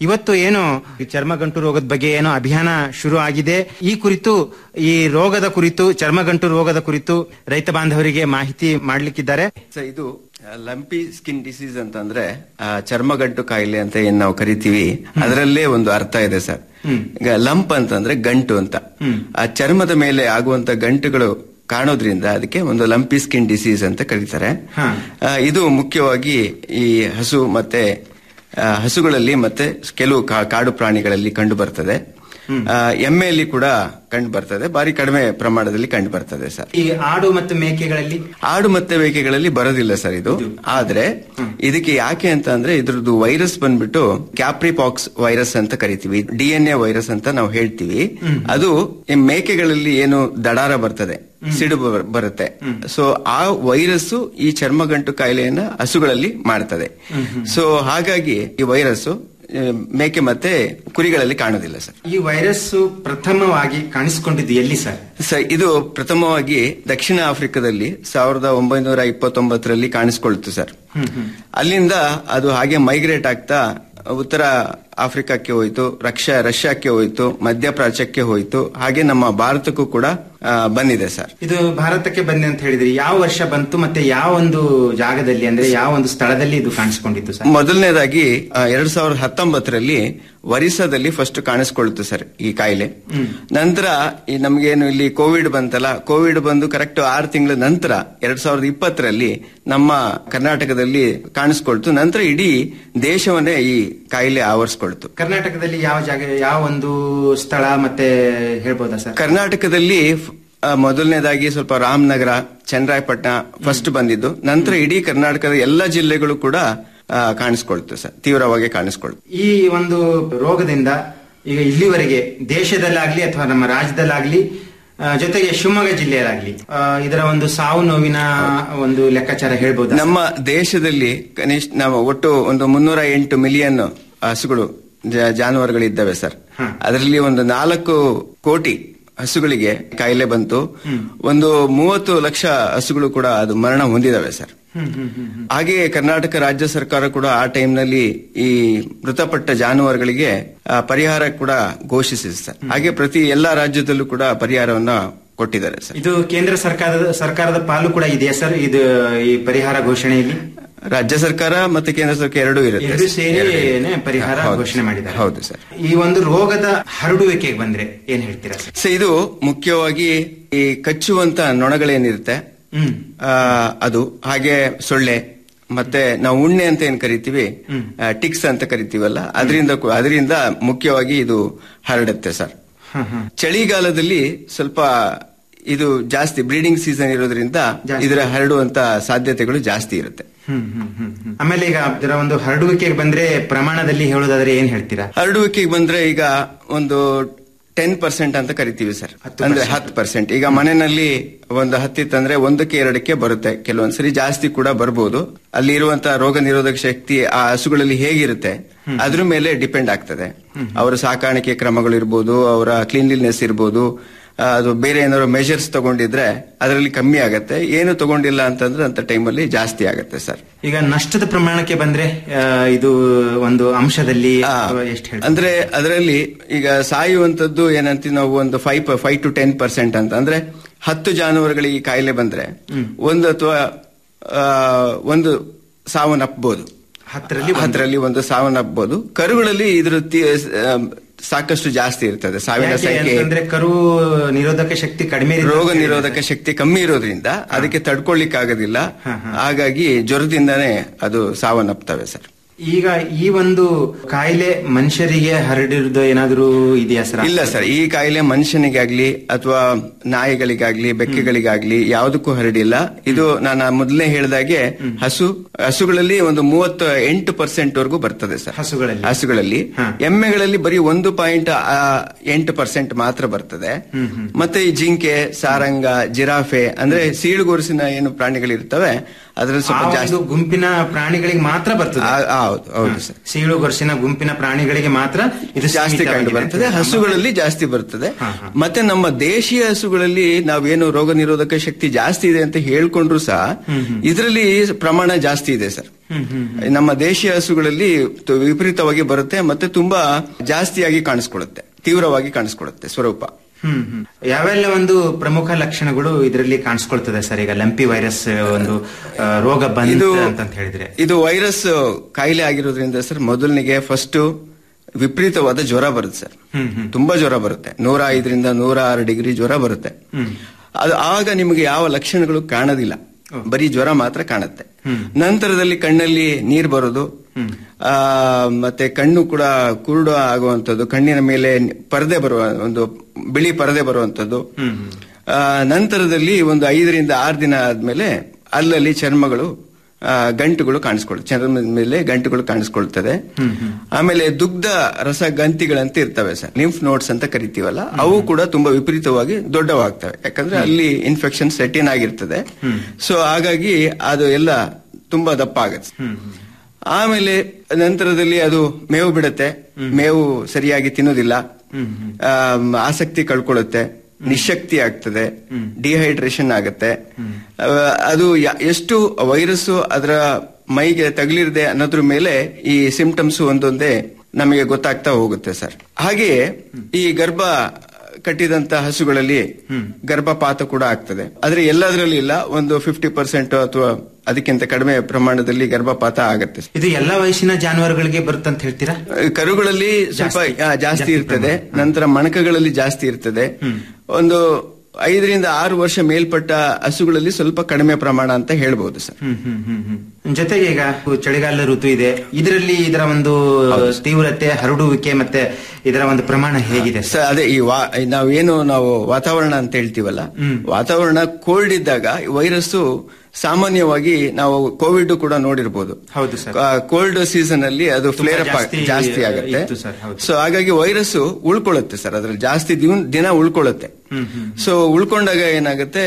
ಇವತ್ತು ಏನು ಈ ಚರ್ಮಗಂಟು ರೋಗದ ಬಗ್ಗೆ ಏನೋ ಅಭಿಯಾನ ಶುರು ಆಗಿದೆ ಈ ಕುರಿತು ಈ ರೋಗದ ಕುರಿತು ಚರ್ಮಗಂಟು ರೋಗದ ಕುರಿತು ರೈತ ಬಾಂಧವರಿಗೆ ಮಾಹಿತಿ ಮಾಡ್ಲಿಕ್ಕಿದ್ದಾರೆ ಸರ್ ಇದು ಲಂಪಿ ಸ್ಕಿನ್ ಡಿಸೀಸ್ ಅಂತ ಅಂದ್ರೆ ಆ, ಚರ್ಮಗಂಟು ಕಾಯಿಲೆ ಅಂತ ಏನ್ ನಾವು ಕರಿತೀವಿ ಅದರಲ್ಲೇ ಒಂದು ಅರ್ಥ ಇದೆ ಸರ್ ಈಗ ಲಂಪ್ ಅಂತಂದ್ರೆ ಗಂಟು ಅಂತ ಆ ಚರ್ಮದ ಮೇಲೆ ಆಗುವಂತ ಗಂಟುಗಳು ಕಾಣೋದ್ರಿಂದ ಅದಕ್ಕೆ ಒಂದು ಲಂಪಿ ಸ್ಕಿನ್ ಡಿಸೀಸ್ ಅಂತ ಕರೀತಾರೆ ಆ, ಇದು ಮುಖ್ಯವಾಗಿ ಈ ಹಸು ಮತ್ತೆ ಆ, ಹಸುಗಳಲ್ಲಿ ಮತ್ತೆ ಕೆಲವು ಕಾ- ಕಾಡು ಪ್ರಾಣಿಗಳಲ್ಲಿ ಕಂಡು ಬರ್ತದೆ ಆ, ಎಮ್ಮೆಯಲ್ಲಿ ಕೂಡ ಕಂಡು ಬರ್ತದೆ ಬಾರಿ ಕಡಿಮೆ ಪ್ರಮಾಣದಲ್ಲಿ ಕಂಡು ಬರ್ತದೆ ಸರ್ ಈ ಆಡು ಮತ್ತು ಮೇಕೆಗಳಲ್ಲಿ ಆಡು ಮತ್ತೆ ಮೇಕೆಗಳಲ್ಲಿ ಬರೋದಿಲ್ಲ ಸರ್ ಇದು ಆದ್ರೆ ಇದಕ್ಕೆ ಯಾಕೆ ಅಂತ ಅಂದ್ರೆ ಇದ್ರದ್ದು ವೈರಸ್ ಬಂದ್ಬಿಟ್ಟು ಕ್ಯಾಪ್ರಿಪಾಕ್ಸ್ ವೈರಸ್ ಅಂತ ಕರಿತೀವಿ ಡಿ ಎನ್ ಎ ವೈರಸ್ ಅಂತ ನಾವು ಹೇಳ್ತೀವಿ ಅದು ಈ ಮೇಕೆಗಳಲ್ಲಿ ಏನು ದಡಾರ ಬರ್ತದೆ ಸಿಡು ಬರ್- ಬರುತ್ತೆ ಸೊ ಆ ವೈರಸ್ ಈ ಚರ್ಮಗಂಟು ಕಾಯಿಲೆಯನ್ನ ಹಸುಗಳಲ್ಲಿ ಮಾಡ್ತದೆ ಸೊ ಹಾಗಾಗಿ ಈ ವೈರಸ್ ಮೇಕೆ ಮತ್ತೆ ಕುರಿಗಳಲ್ಲಿ ಕಾಣೋದಿಲ್ಲ ಸರ್ ಈ ವೈರಸ್ ಪ್ರಥಮವಾಗಿ ಕಾಣಿಸಿಕೊಂಡಿದ್ದು ಎಲ್ಲಿ ಸರ್ ಸರ್ ಇದು ಪ್ರಥಮವಾಗಿ ದಕ್ಷಿಣ ಆಫ್ರಿಕಾದಲ್ಲಿ ಸಾವಿರದ ಒಂಬೈನೂರ ಇಪ್ಪತ್ತೊಂಬತ್ತರಲ್ಲಿ ಕಾಣಿಸ್ಕೊಳ್ತು ಸರ್ ಅಲ್ಲಿಂದ ಅದು ಹಾಗೆ ಮೈಗ್ರೇಟ್ ಆಗ್ತಾ ಉತ್ತರ ಆಫ್ರಿಕಾಕ್ಕೆ ಹೋಯ್ತು ರಷ್ಯಾ ರಷ್ಯಾಕ್ಕೆ ಹೋಯ್ತು ಮಧ್ಯಪ್ರಾಚ್ಯಕ್ಕೆ ಹೋಯ್ತು ಹಾಗೆ ನಮ್ಮ ಭಾರತಕ್ಕೂ ಕೂಡ ಆ, ಬಂದಿದೆ ಸರ್ ಇದು ಭಾರತಕ್ಕೆ ಬಂದೆ ಅಂತ ಹೇಳಿದ್ರಿ ಯಾವ ವರ್ಷ ಬಂತು ಮತ್ತೆ ಯಾವ ಒಂದು ಜಾಗದಲ್ಲಿ ಅಂದ್ರೆ ಯಾವ ಒಂದು ಸ್ಥಳದಲ್ಲಿ ಇದು ಕಾಣಿಸಿಕೊಂಡಿತ್ತು ಸರ್ ಮೊದಲನೇದಾಗಿ ಎರಡ್ ಸಾವಿರದ ಹತ್ತೊಂಬತ್ತರಲ್ಲಿ ಒರಿಸ್ಸಾದಲ್ಲಿ ಫಸ್ಟ್ ಕಾಣಿಸ್ಕೊಳ್ತು ಸರ್ ಈ ಕಾಯಿಲೆ ನಂತರ ಈ ನಮ್ಗೇನು ಇಲ್ಲಿ ಕೋವಿಡ್ ಬಂತಲ್ಲ ಕೋವಿಡ್ ಬಂದು ಕರೆಕ್ಟ್ ಆರು ತಿಂಗಳ ನಂತರ ಎರಡ್ ಸಾವಿರದ ಇಪ್ಪತ್ತರಲ್ಲಿ ನಮ್ಮ ಕರ್ನಾಟಕದಲ್ಲಿ ಕಾಣಿಸ್ಕೊಳ್ತು ನಂತರ ಇಡೀ ದೇಶವನ್ನೇ ಈ ಕಾಯಿಲೆ ಆವರಿಸ್ಕೊಳ್ತು ಕರ್ನಾಟಕದಲ್ಲಿ ಯಾವ ಜಾಗ ಯಾವ ಒಂದು ಸ್ಥಳ ಮತ್ತೆ ಹೇಳ್ಬೋದಾ ಸರ್ ಕರ್ನಾಟಕದಲ್ಲಿ ಆ, ಮೊದಲನೇದಾಗಿ ಸ್ವಲ್ಪ ರಾಮನಗರ ಚನ್ನರಾಯಪಟ್ಟಣ ಫಸ್ಟ್ ಬಂದಿದ್ದು ನಂತರ ಇಡೀ ಕರ್ನಾಟಕದ ಎಲ್ಲ ಜಿಲ್ಲೆಗಳು ಕೂಡ ಆ, ಕಾಣಿಸ್ಕೊಳ್ತು ಸರ್ ತೀವ್ರವಾಗಿ ಕಾಣಿಸ್ಕೊಳ್ತು ಈ ಒಂದು ರೋಗದಿಂದ ಈಗ ಇಲ್ಲಿವರೆಗೆ ದೇಶದಲ್ಲಾಗ್ಲಿ ಅಥವಾ ನಮ್ಮ ರಾಜ್ಯದಲ್ಲಾಗ್ಲಿ ಆ, ಜೊತೆಗೆ ಶಿವಮೊಗ್ಗ ಜಿಲ್ಲೆಯಲ್ಲಾಗ್ಲಿ ಆ, ಇದರ ಒಂದು ಸಾವು ನೋವಿನ ಒಂದು ಲೆಕ್ಕಾಚಾರ ಹೇಳ್ಬೋದು ನಮ್ಮ ದೇಶದಲ್ಲಿ ಕನಿಷ್ಠ ನಾವು ಒಟ್ಟು ಒಂದು ಮುನ್ನೂರ ಎಂಟು ಮಿಲಿಯನ್ ಹಸುಗಳು ಜ- ಜಾನುವಾರುಗಳಿದ್ದಾವೆ ಸರ್ ಅದರಲ್ಲಿ ಒಂದು ನಾಲ್ಕು ಕೋಟಿ ಹಸುಗಳಿಗೆ ಕಾಯಿಲೆ ಬಂತು ಒಂದು ಮೂವತ್ತು ಲಕ್ಷ ಹಸುಗಳು ಕೂಡ ಅದು ಮರಣ ಹೊಂದಿದಾವೆ ಸರ್ ಹಾಗೆಯೇ ಕರ್ನಾಟಕ ರಾಜ್ಯ ಸರ್ಕಾರ ಕೂಡ ಆ ಟೈಮ್ನಲ್ಲಿ ಈ ಮೃತಪಟ್ಟ ಜಾನುವಾರುಗಳಿಗೆ ಆ, ಪರಿಹಾರ ಕೂಡ ಘೋಷಿಸಿದೆ ಸರ್ ಹಾಗೆ ಪ್ರತಿ ಎಲ್ಲಾ ರಾಜ್ಯದಲ್ಲೂ ಕೂಡ ಪರಿಹಾರವನ್ನ ಕೊಟ್ಟಿದ್ದಾರೆ ಸರ್ ಇದು ಕೇಂದ್ರ ಸರ್ಕಾರದ ಸರ್ಕಾರದ ಪಾಲು ಕೂಡ ಇದೆಯಾ ಸರ್ ಇದು ಈ ಪರಿಹಾರ ಘೋಷಣೆಯಲ್ಲಿ ರಾಜ್ಯ ಸರ್ಕಾರ ಮತ್ತೆ ಕೇಂದ್ರ ಸರ್ಕಾರ ಎರಡೂ ಇರುತ್ತೆ ಎರಡು ಸರ್. ಸೇರಿ ಎರಡೂ. ಪರಿಹಾರ ಹೌದು ಘೋಷಣೆ ಸರ್. ಮಾಡಿದ್ದಾರೆ ಹೌದು ಸರ್ ಈ ಒಂದು ರೋಗದ ಹರಡುವಿಕೆಗೆ ಬಂದ್ರೆ ಏನ್ ಹೇಳ್ತೀರಾ ಸರ್ ಸೊ ಇದು ಮುಖ್ಯವಾಗಿ ಈ ಕಚ್ಚುವಂತ ನೊಣಗಳೇನಿರುತ್ತೆ ಆ, ಅದು ಹಾಗೆ ಸೊಳ್ಳೆ ಮತ್ತೆ ನಾವು ಉಣ್ಣೆ ಅಂತ ಏನ್ ಕರಿತೀವಿ ಆ, ಟಿಕ್ಸ್ ಅಂತ ಕರಿತೀವಲ್ಲ ಅದರಿಂದ ಅದರಿಂದ ಮುಖ್ಯವಾಗಿ ಇದು ಹರಡುತ್ತೆ ಸರ್ ಚಳಿಗಾಲದಲ್ಲಿ ಸ್ವಲ್ಪ ಇದು ಜಾಸ್ತಿ ಬ್ರೀಡಿಂಗ್ ಸೀಸನ್ ಇರೋದ್ರಿಂದ ಇದರ ಹರಡುವಂತ ಸಾಧ್ಯತೆಗಳು ಜಾಸ್ತಿ ಇರುತ್ತೆ ಹ್ಮ್ ಹ್ಮ್ ಹ್ಮ್ ಹ್ಮ್. ಆಮೇಲೆ ಈಗ ಇದರ ಒಂದು ಹರಡುವಿಕೆಗೆ ಬಂದ್ರೆ ಪ್ರಮಾಣದಲ್ಲಿ ಹೇಳೋದಾದ್ರೆ ಏನ್ ಹೇಳ್ತೀರಾ ಹರಡುವಿಕೆಗೆ ಬಂದ್ರೆ ಈಗ ಒಂದು ಟೆನ್ ಪರ್ಸೆಂಟ್ ಅಂತ ಕರಿತೀವಿ ಸರ್ ಅಂದ್ರೆ ಹತ್ತು ಪರ್ಸೆಂಟ್ ಈಗ ಮನೆಯಲ್ಲಿ ಒಂದು ಹತ್ತಿತ್ತಂದ್ರೆ ಒಂದಕ್ಕೆ ಎರಡಕ್ಕೆ ಬರುತ್ತೆ ಕೆಲವೊಂದ್ಸರಿ ಜಾಸ್ತಿ ಕೂಡ ಬರ್ಬೋದು ಅಲ್ಲಿ ಇರುವಂತಹ ರೋಗ ನಿರೋಧಕ ಶಕ್ತಿ ಆ ಹಸುಗಳಲ್ಲಿ ಹೇಗಿರುತ್ತೆ ಅದ್ರ ಮೇಲೆ ಡಿಪೆಂಡ್ ಆಗ್ತದೆ ಅವರ ಸಾಕಾಣಿಕೆ ಕ್ರಮಗಳಿರ್ಬೋದು ಅವರ ಕ್ಲೀನ್ಲಿನೆಸ್ ಇರ್ಬೋದು ಆ, ಅದು ಬೇರೆ ಏನಾದ್ರು ಮೆಷರ್ಸ್ ತಗೊಂಡಿದ್ರೆ ಅದರಲ್ಲಿ ಕಮ್ಮಿ ಆಗತ್ತೆ ಏನು ತಗೊಂಡಿಲ್ಲ ಅಂತಂದ್ರೆ ಅಂತ ಟೈಮಲ್ಲಿ ಜಾಸ್ತಿ ಆಗತ್ತೆ ಸರ್ ಈಗ ನಷ್ಟದ ಪ್ರಮಾಣಕ್ಕೆ ಬಂದ್ರೆ ಆ, ಇದು ಒಂದು ಅಂಶದಲ್ಲಿ ಎಷ್ಟು ಹೇಳಿ ಅಂದ್ರೆ ಅದರಲ್ಲಿ ಈಗ ಸಾಯುವಂತದ್ದು ಏನಂತೀವಿ ನಾವು ಒಂದು five five to ten percent ಅಂತ ಅಂದ್ರೆ ಹತ್ತು ಜಾನುವಾರುಗಳಿಗೆ ಈ ಕಾಯಿಲೆ ಬಂದ್ರೆ ಒಂದು ಅಥವಾ ಆ, ಒಂದು ಸಾವನ್ನಪ್ಪಬಹುದು ಹತ್ತರಲ್ಲಿ ಹತ್ತರಲ್ಲಿ ಒಂದು ಸಾವನ್ನಪ್ಪಬಹುದು ಕರುಗಳಲ್ಲಿ ಇದ್ರ ತಿ- ಆ, ಸಾಕಷ್ಟು ಜಾಸ್ತಿ ಇರ್ತದೆ ಸಾವಿನ ಯಾಕೆ ಸಂಖ್ಯೆ ಅಂತಂದ್ರೆ ಕರು ನಿರೋಧಕ ಶಕ್ತಿ ಕಡಿಮೆ ಇರುತ್ತೆ ರೋಗ ಅಂತ ಹೇಳಿದ್ರೆ ನಿರೋಧಕ ಶಕ್ತಿ ಕಮ್ಮಿ ಇರೋದ್ರಿಂದ ಅದಕ್ಕೆ ತಡ್ಕೊಳ್ಳಿಕ್ ಆಗೋದಿಲ್ಲ ಹಾಗಾಗಿ ಜ್ವರದಿಂದಾನೇ ಅದು ಸಾವನ್ನಪ್ತವೆ ಸರ್ ಈಗ ಈ ಒಂದು ಕಾಯಿಲೆ ಮನುಷ್ಯರಿಗೆ ಹರಡಿರೋದು ಏನಾದರೂ ಇದೆಯಾ ಸರ್ ಇಲ್ಲ ಸರ್ ಈ ಕಾಯಿಲೆ ಮನುಷ್ಯನಿಗಾಗ್ಲಿ ಅಥವಾ ನಾಯಿಗಳಿಗಾಗ್ಲಿ ಬೆಕ್ಕೆಗಳಿಗಾಗ್ಲಿ ಯಾವುದಕ್ಕೂ ಹರಡಿಲ್ಲ ಇದು ನಾನು ಮೊದಲನೇ ಹೇಳಿದಾಗೆ ಹಸು ಹಸುಗಳಲ್ಲಿ ಒಂದು ಮೂವತ್ತ ಎಂಟು ಪರ್ಸೆಂಟ್ ವರೆಗೂ ಬರ್ತದೆ ಸರ್ ಹಸುಗಳಲ್ಲಿ ಹಸುಗಳಲ್ಲಿ ಎಮ್ಮೆಗಳಲ್ಲಿ ಬರೀ ಒಂದು ಪಾಯಿಂಟ್ ಎಂಟು ಪರ್ಸೆಂಟ್ ಮಾತ್ರ ಬರ್ತದೆ ಮತ್ತೆ ಈ ಜಿಂಕೆ ಸಾರಂಗ ಜಿರಾಫೆ ಅಂದ್ರೆ ಸೀಳುಗೊರಸಿನ ಏನು ಪ್ರಾಣಿಗಳಿರ್ತವೆ ಅದ್ರಲ್ಲಿ ಆ ಸ್ವಲ್ಪ ಒಂದು ಜಾಸ್ತಿ ಗುಂಪಿನ ಪ್ರಾಣಿಗಳಿಗೆ ಮಾತ್ರ ಬರ್ತದೆ ಆ- ಆ, ಹೌದು ಹೌದು ಸರ್ ಸೀಳು ಗೊರಸಿನ ಗುಂಪಿನ ಪ್ರಾಣಿಗಳಿಗೆ ಮಾತ್ರ ಇದು ಜಾಸ್ತಿ ಕಂಡು ಸೀಮಿತವಾಗಿದೆ. ಬರ್ತದೆ ಹಸುಗಳಲ್ಲಿ ಜಾಸ್ತಿ ಬರ್ತದೆ ಮತ್ತೆ ನಮ್ಮ ದೇಶೀಯ ಹಸುಗಳಲ್ಲಿ ನಾವೇನು ರೋಗ ನಿರೋಧಕ ಶಕ್ತಿ ಜಾಸ್ತಿ ಇದೆ ಅಂತ ಹೇಳ್ಕೊಂಡ್ರು ಸಹ ಇದರಲ್ಲಿ ಪ್ರಮಾಣ ಜಾಸ್ತಿ ಇದೆ ಸರ್ ಹ್ಮ್, ಹ್ಮ್, ಹ್ಮ್. ನಮ್ಮ ದೇಶೀಯ ಹಸುಗಳಲ್ಲಿ ತು- ವಿಪರೀತವಾಗಿ ಬರುತ್ತೆ ಮತ್ತೆ ತುಂಬಾ ಜಾಸ್ತಿಯಾಗಿ ಕಾಣಿಸ್ಕೊಳ್ಳುತ್ತೆ ತೀವ್ರವಾಗಿ ಕಾಣಿಸ್ಕೊಳ್ಳುತ್ತೆ ಸ್ವರೂಪ ಹ್ಮ್ ಹ್ಮ್. ಯಾವೆಲ್ಲ ಒಂದು ಪ್ರಮುಖ ಲಕ್ಷಣಗಳು ಇದರಲ್ಲಿ ಕಾಣಿಸ್ಕೊಳ್ತದೆ ಸರ್ ಈಗ ಲಂಪಿ ವೈರಸ್ ಒಂದು ಆ, ರೋಗ ಬಂದ ಇದು ಅಂತ ಹೇಳಿದ್ರೆ ಇದು ವೈರಸ್ ಕಾಯಿಲೆ ಆಗಿರೋದ್ರಿಂದ ಸರ್ ಮೊದಲನಿಗೆ ಫಸ್ಟ್ ವಿಪರೀತವಾದ ಜ್ವರ ಬರುತ್ತೆ ಸರ್ ಹ್ಮ್ ಹ್ಮ್ ತುಂಬಾ ಜ್ವರ ಬರುತ್ತೆ ನೂರ ಐದರಿಂದ ನೂರ ಆರು ಡಿಗ್ರಿ ಜ್ವರ ಬರುತ್ತೆ ಹ್ಮ್ ಅದು ಆಗ ನಿಮಗೆ ಯಾವ ಲಕ್ಷಣಗಳು ಕಾಣೋದಿಲ್ಲ ಬರೀ ಜ್ವರ ಮಾತ್ರ ಕಾಣುತ್ತೆ ಹ್ಮ್. ನಂತರದಲ್ಲಿ ಕಣ್ಣಲ್ಲಿ ನೀರ್ ಬರೋದು ಆ ಮತ್ತೆ ಕಣ್ಣು ಕೂಡ ಕುರುಡು ಆಗುವಂಥದ್ದು ಕಣ್ಣಿನ ಮೇಲೆ ಪರದೆ ಬರುವ ಒಂದು ಬಿಳಿ ಪರದೆ ಬರುವಂಥದ್ದು ಹ್ಮ್ ಆ, ನಂತರದಲ್ಲಿ ಒಂದು ಐದರಿಂದ ಆರು ದಿನ ಆದ್ಮೇಲೆ ಅಲ್ಲಲ್ಲಿ ಚರ್ಮಗಳು ಆ, ಗಂಟುಗಳು ಕಾಣಿಸ್ಕೊಳ್ಳುತ್ತೆ ಚರ್ಮದ ಮೇಲೆ ಗಂಟುಗಳು ಕಾಣಿಸ್ಕೊಳ್ತದೆ ಹ್ಮ್ ಹ್ಮ್ ಆಮೇಲೆ ದುಗ್ಧ ರಸ ಗಂತಿಗಳಂತ ಇರ್ತವೆ ಸರ್ ಲಿಂಫ್ ನೋಟ್ಸ್ ಅಂತ ಕರಿತೀವಲ್ಲ ಅವು ಕೂಡ ತುಂಬಾ ವಿಪರೀತವಾಗಿ ದೊಡ್ಡವಾಗ್ತವೆ ಯಾಕಂದ್ರೆ ಅಲ್ಲಿ ಇನ್ಫೆಕ್ಷನ್ ಸೆಟ್ಟಿನ್ ಆಗಿರ್ತದೆ ಹ್ಮ್. ಸೊ ಹಾಗಾಗಿ ಅದು ಎಲ್ಲ ತುಂಬಾ ದಪ್ಪ ಆಗುತ್ತೆ ಹ್ಮ್ ಆಮೇಲೆ ನಂತರದಲ್ಲಿ ಅದು ಮೇವು ಬಿಡುತ್ತೆ ಮೇವು ಸರಿಯಾಗಿ ತಿನ್ನೋದಿಲ್ಲ ಹ್ಮ್ ಹ್ಮ್ ಆಮ್, ಆಸಕ್ತಿ ಕಳ್ಕೊಳ್ಳುತ್ತೆ ನಿಶಕ್ತಿ ಆಗ್ತದೆ ಡಿಹೈಡ್ರೇಷನ್ ಆಗುತ್ತೆ ಆ, ಅದು ಯ- ಎಷ್ಟು ವೈರಸ್ ಅದರ ಮೈಗೆ ತಗಲಿರದೆ ಅನ್ನೋದ್ರ ಮೇಲೆ ಈ ಸಿಂಪ್ಟಮ್ಸ್ ಒಂದೊಂದೇ ನಮಗೆ ಗೊತ್ತಾಗ್ತಾ ಹೋಗುತ್ತೆ ಸರ್ ಹಾಗೆಯೇ ಈ ಗರ್ಭ ಕಟ್ಟಿದಂತ ಹಸುಗಳಲ್ಲಿ ಗರ್ಭಪಾತ ಕೂಡ ಆಗ್ತದೆ ಆದ್ರೆ ಎಲ್ಲದರಲ್ಲಿ ಇಲ್ಲ ಒಂದು ಫಿಫ್ಟಿ ಪರ್ಸೆಂಟ್ ಅಥವಾ ಅದಕ್ಕಿಂತ ಕಡಿಮೆ ಪ್ರಮಾಣದಲ್ಲಿ ಗರ್ಭಪಾತ ಆಗತ್ತೆ ಇದು ಎಲ್ಲಾ ವಯಸ್ಸಿನ ಜಾನುವಾರುಗಳಿಗೆ ಬರುತ್ತಂತ ಹೇಳ್ತೀರಾ ಕರುಗಳಲ್ಲಿ ಸ್ವಲ್ಪ ಆ, ಜಾಸ್ತಿ ಇರ್ತದೆ ನಂತರ ಮಣಕಗಳಲ್ಲಿ ಜಾಸ್ತಿ ಇರ್ತದೆ ಒಂದು ಐದರಿಂದ ಆರು ವರ್ಷ ಮೇಲ್ಪಟ್ಟ ಹಸುಗಳಲ್ಲಿ ಸ್ವಲ್ಪ ಕಡಿಮೆ ಪ್ರಮಾಣ ಅಂತ ಹೇಳ್ಬೋದು ಸರ್ ಹ್ಮ್ ಹ್ಮ್ ಹ್ಮ್ ಹ್ಮ್ ಜೊತೆಗೆ ಈಗ ಚಳಿಗಾಲ ಋತು ಇದೆ ಇದರಲ್ಲಿ ಇದರ ಒಂದು ತೀವ್ರತೆ ಹರಡುವಿಕೆ ಮತ್ತೆ ಇದರ ಒಂದು ಪ್ರಮಾಣ ಹೇಗಿದೆ ಸರ್ ಅದೇ ಈ ವಾ ನಾವೇನು ನಾವು ವಾತಾವರಣ ಅಂತ ಹೇಳ್ತೀವಲ್ಲ ವಾತಾವರಣ ಕೋಲ್ಡ್ ಇದ್ದಾಗ ವೈರಸ್ ಸಾಮಾನ್ಯವಾಗಿ ನಾವು ಕೋವಿಡ್ ಕೂಡ ನೋಡಿರ್ಬೋದು ಹೌದು ಸರ್ ಕೋಲ್ಡ್ ಸೀಸನ್ ಅಲ್ಲಿ ಅದು ತುಂಬಾ ಫ್ಲೇರ್ ಅಪ್ ಜಾಸ್ತಿ ಜಾಸ್ತಿ ಆಗುತ್ತೆ ಇತ್ತು ಸರ್, ಹೌದು. ಸೊ ಹಾಗಾಗಿ ವೈರಸ್ ಉಳ್ಕೊಳ್ಳುತ್ತೆ ಸರ್ ಅದ್ರಲ್ಲಿ ಜಾಸ್ತಿ ದಿನ- ದಿನ ಉಳ್ಕೊಳ್ಳುತ್ತೆ ಹ್ಮ್ ಹ್ಮ್ ಸೊ ಉಳ್ಕೊಂಡಾಗ ಏನಾಗುತ್ತೆ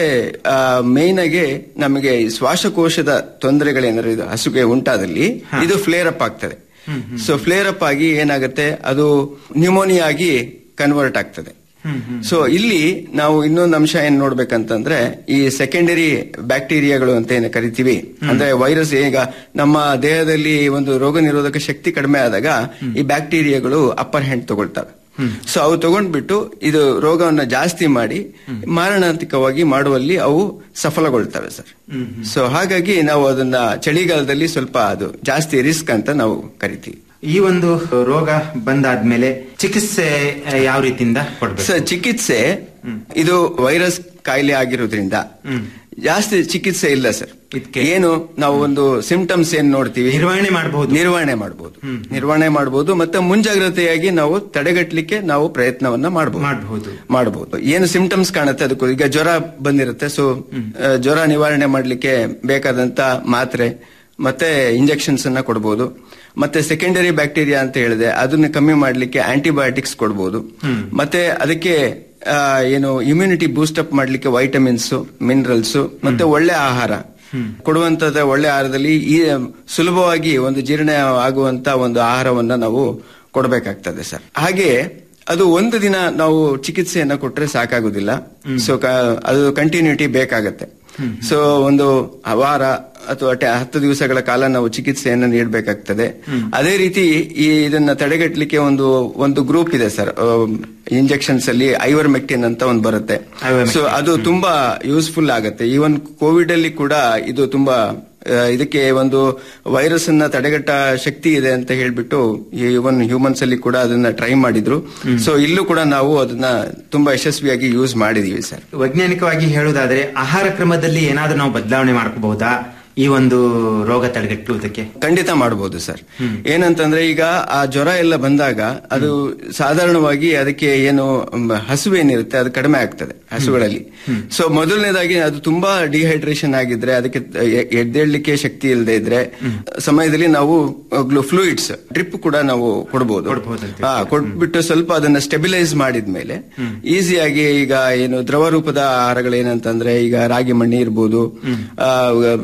ಮೇನ್ ಆಗಿ ನಮಗೆ ಈ ಶ್ವಾಸಕೋಶದ ತೊಂದರೆಗಳೇನಾದ್ರು ಇದು ಹಸುಗೆ ಉಂಟಾದಲ್ಲಿ ಇದು ಫ್ಲೇರ್ ಅಪ್ ಆಗ್ತದೆ ಹ್ಮ್ ಹ್ಮ್ ಸೊ ಫ್ಲೇರ್ ಅಪ್ ಆಗಿ ಏನಾಗುತ್ತೆ ಅದು ನ್ಯೂಮೋನಿಯಾ ಆಗಿ ಕನ್ವರ್ಟ್ ಆಗ್ತದೆ ಹ್ಮ್ ಹ್ಮ್ ಸೊ ಇಲ್ಲಿ ನಾವು ಇನ್ನೊಂದು ಅಂಶ ಏನ್ ನೋಡ್ಬೇಕಂತಂದ್ರೆ ಈ ಸೆಕೆಂಡರಿ ಬ್ಯಾಕ್ಟೀರಿಯಾಗಳು ಅಂತ ಏನು ಕರಿತೀವಿ ಅಂದ್ರೆ ವೈರಸ್ ಈಗ ನಮ್ಮ ದೇಹದಲ್ಲಿ ಒಂದು ರೋಗ ನಿರೋಧಕ ಶಕ್ತಿ ಕಡಿಮೆ ಆದಾಗ ಈ ಬ್ಯಾಕ್ಟೀರಿಯಾಗಳು ಅಪ್ಪರ್ ಹ್ಯಾಂಡ್ ತಗೊಳ್ತವೆ ಸೊ ಅವು ತಗೊಂಡ್ಬಿಟ್ಟು ಇದು ರೋಗವನ್ನ ಜಾಸ್ತಿ ಮಾಡಿ ಮಾರಣಾಂತಿಕವಾಗಿ ಮಾಡುವಲ್ಲಿ ಅವು ಸಫಲಗೊಳ್ತವೆ ಸರ್ ಹ್ಮ್ ಸೊ ಹಾಗಾಗಿ ನಾವು ಅದನ್ನ ಚಳಿಗಾಲದಲ್ಲಿ ಸ್ವಲ್ಪ ಅದು ಜಾಸ್ತಿ ರಿಸ್ಕ್ ಅಂತ ನಾವು ಕರಿತೀವಿ ಈ ಒಂದು ರೋಗ ಬಂದಾದ್ಮೇಲೆ ಚಿಕಿತ್ಸೆ ಆ, ಯಾವ ರೀತಿಯಿಂದ ಕೊಡ್ಬೇಕು ಸರ್ ಚಿಕಿತ್ಸೆ ಇದು ವೈರಸ್ ಕಾಯಿಲೆ ಆಗಿರೋದ್ರಿಂದ ಜಾಸ್ತಿ ಚಿಕಿತ್ಸೆ ಇಲ್ಲ ಸರ್ ಏನು ನಾವು ಒಂದು ಸಿಂಪ್ಟಮ್ಸ್ ಏನ್ ನೋಡ್ತೀವಿ ನಿರ್ವಹಣೆ ಮಾಡಬಹುದು ನಿರ್ವಹಣೆ ಮಾಡಬಹುದು ನಿರ್ವಹಣೆ ಮಾಡಬಹುದು ಮತ್ತೆ ಮುಂಜಾಗ್ರತೆಯಾಗಿ ನಾವು ತಡೆಗಟ್ಟಲಿಕ್ಕೆ ನಾವು ಪ್ರಯತ್ನವನ್ನ ಮಾಡಬಹುದು ಮಾಡಬಹುದು ಮಾಡಬಹುದು ಏನು ಸಿಂಪ್ಟಮ್ಸ್ ಕಾಣುತ್ತೆ ಅದಕ್ಕೂ ಈಗ ಜ್ವರ ಬಂದಿರುತ್ತೆ ಸೊ ಜ್ವರ ನಿವಾರಣೆ ಮಾಡಲಿಕ್ಕೆ ಬೇಕಾದಂತ ಮಾತ್ರೆ ಮತ್ತೆ ಇಂಜೆಕ್ಷನ್ಸ್ ಅನ್ನ ಕೊಡಬಹುದು ಮತ್ತೆ ಸೆಕೆಂಡರಿ ಬ್ಯಾಕ್ಟೀರಿಯಾ ಅಂತ ಹೇಳಿದೆ ಅದನ್ನ ಕಮ್ಮಿ ಮಾಡಲಿಕ್ಕೆ ಆಂಟಿಬಯೋಟಿಕ್ಸ್ ಕೊಡಬಹುದು ಮತ್ತೆ ಅದಕ್ಕೆ ಆ, ಏನು ಇಮ್ಯುನಿಟಿ ಬೂಸ್ಟ್ ಅಪ್ ಮಾಡ್ಲಿಕ್ಕೆ ವೈಟಮಿನ್ಸ್ ಮಿನರಲ್ಸ್ ಮತ್ತೆ ಒಳ್ಳೆ ಆಹಾರ ಕೊಡುವಂತದ ಒಳ್ಳೆ ಆಹಾರದಲ್ಲಿ ಈ ಸುಲಭವಾಗಿ ಒಂದು ಜೀರ್ಣ ಆಗುವಂತ ಒಂದು ಆಹಾರವನ್ನ ನಾವು ಕೊಡಬೇಕಾಗ್ತದೆ ಸರ್ ಹಾಗೆ ಅದು ಒಂದು ದಿನ ನಾವು ಚಿಕಿತ್ಸೆಯನ್ನ ಕೊಟ್ರೆ ಸಾಕಾಗುದಿಲ್ಲ ಸೊ ಅದು ಕಂಟಿನ್ಯೂಟಿ ಬೇಕಾಗತ್ತೆ ಸೊ ಒಂದು ವಾರ ಅಥವಾ ಟ- ಹತ್ತು ದಿವಸಗಳ ಕಾಲ ನಾವು ಚಿಕಿತ್ಸೆಯನ್ನು ನೀಡಬೇಕಾಗ್ತದೆ ಅದೇ ರೀತಿ ಈ ಇದನ್ನ ತಡೆಗಟ್ಟಲಿಕ್ಕೆ ಒಂದು ಒಂದು ಗ್ರೂಪ್ ಇದೆ ಸರ್ ಇಂಜೆಕ್ಷನ್ಸ್ ಅಲ್ಲಿ ಐವರ್ ಮೆಕ್ಟಿನ್ ಅಂತ ಒಂದು ಬರುತ್ತೆ ಸೊ ಅದು ತುಂಬಾ ಯೂಸ್ಫುಲ್ ಆಗುತ್ತೆ ಈವನ್ ಕೋವಿಡ್ ಅಲ್ಲಿ ಕೂಡ ಇದು ತುಂಬಾ ಆ, ಇದಕ್ಕೆ ಒಂದು ವೈರಸ್ ಅನ್ನ ತಡೆಗಟ್ಟ ಶಕ್ತಿ ಇದೆ ಅಂತ ಹೇಳ್ಬಿಟ್ಟು ಇವನ್ ಹ್ಯೂಮನ್ಸ್ ಅಲ್ಲಿ ಕೂಡ ಅದನ್ನ ಟ್ರೈ ಮಾಡಿದ್ರು ಸೊ ಇಲ್ಲೂ ಕೂಡ ನಾವು ಅದನ್ನ ತುಂಬಾ ಯಶಸ್ವಿಯಾಗಿ ಯೂಸ್ ಮಾಡಿದೀವಿ ಸರ್ ವೈಜ್ಞಾನಿಕವಾಗಿ ಹೇಳುವುದಾದ್ರೆ ಆಹಾರ ಕ್ರಮದಲ್ಲಿ ಏನಾದ್ರೂ ನಾವು ಬದಲಾವಣೆ ಮಾಡ್ಕೋಬಹುದಾ ಈ ಒಂದು ರೋಗ ತಡೆಗಟ್ಟುವುದಕ್ಕೆ ಖಂಡಿತ ಮಾಡಬಹುದು ಸರ್ ಏನಂತಂದ್ರೆ ಈಗ ಆ ಜ್ವರ ಎಲ್ಲ ಬಂದಾಗ ಅದು ಸಾಧಾರಣವಾಗಿ ಅದಕ್ಕೆ ಏನು ಮ್, ಹಸಿವು ಏನಿರುತ್ತೆ ಅದು ಕಡಿಮೆ ಆಗ್ತದೆ ಹಸುಗಳಲ್ಲಿ ಸೊ ಮೊದಲನೇದಾಗಿ ಅದು ತುಂಬಾ ಡಿಹೈಡ್ರೇಷನ್ ಆಗಿದ್ರೆ ಅದಕ್ಕೆ ಎ- ಎದ್ದೇಳ್ಲಿಕ್ಕೆ ಶಕ್ತಿ ಇಲ್ಲದೆ ಇದ್ರೆ ಸಮಯದಲ್ಲಿ ನಾವು ಫ್ಲೂಯಿಡ್ಸ್ ಡ್ರಿಪ್ ಕೂಡ ನಾವು ಕೊಡಬಹುದು ಹಾ ಕೊಟ್ಬಿಟ್ಟು ಸ್ವಲ್ಪ ಅದನ್ನ ಸ್ಟೆಬಿಲೈಸ್ ಮಾಡಿದ್ಮೇಲೆ ಈಸಿಯಾಗಿ ಈಗ ಏನು ದ್ರವ ರೂಪದ ಆಹಾರಗಳೇನಂತಂದ್ರೆ ಈಗ ರಾಗಿ ಮಣ್ಣಿ ಇರ್ಬೋದು ಆ, ಸ್ವಲ್ಪ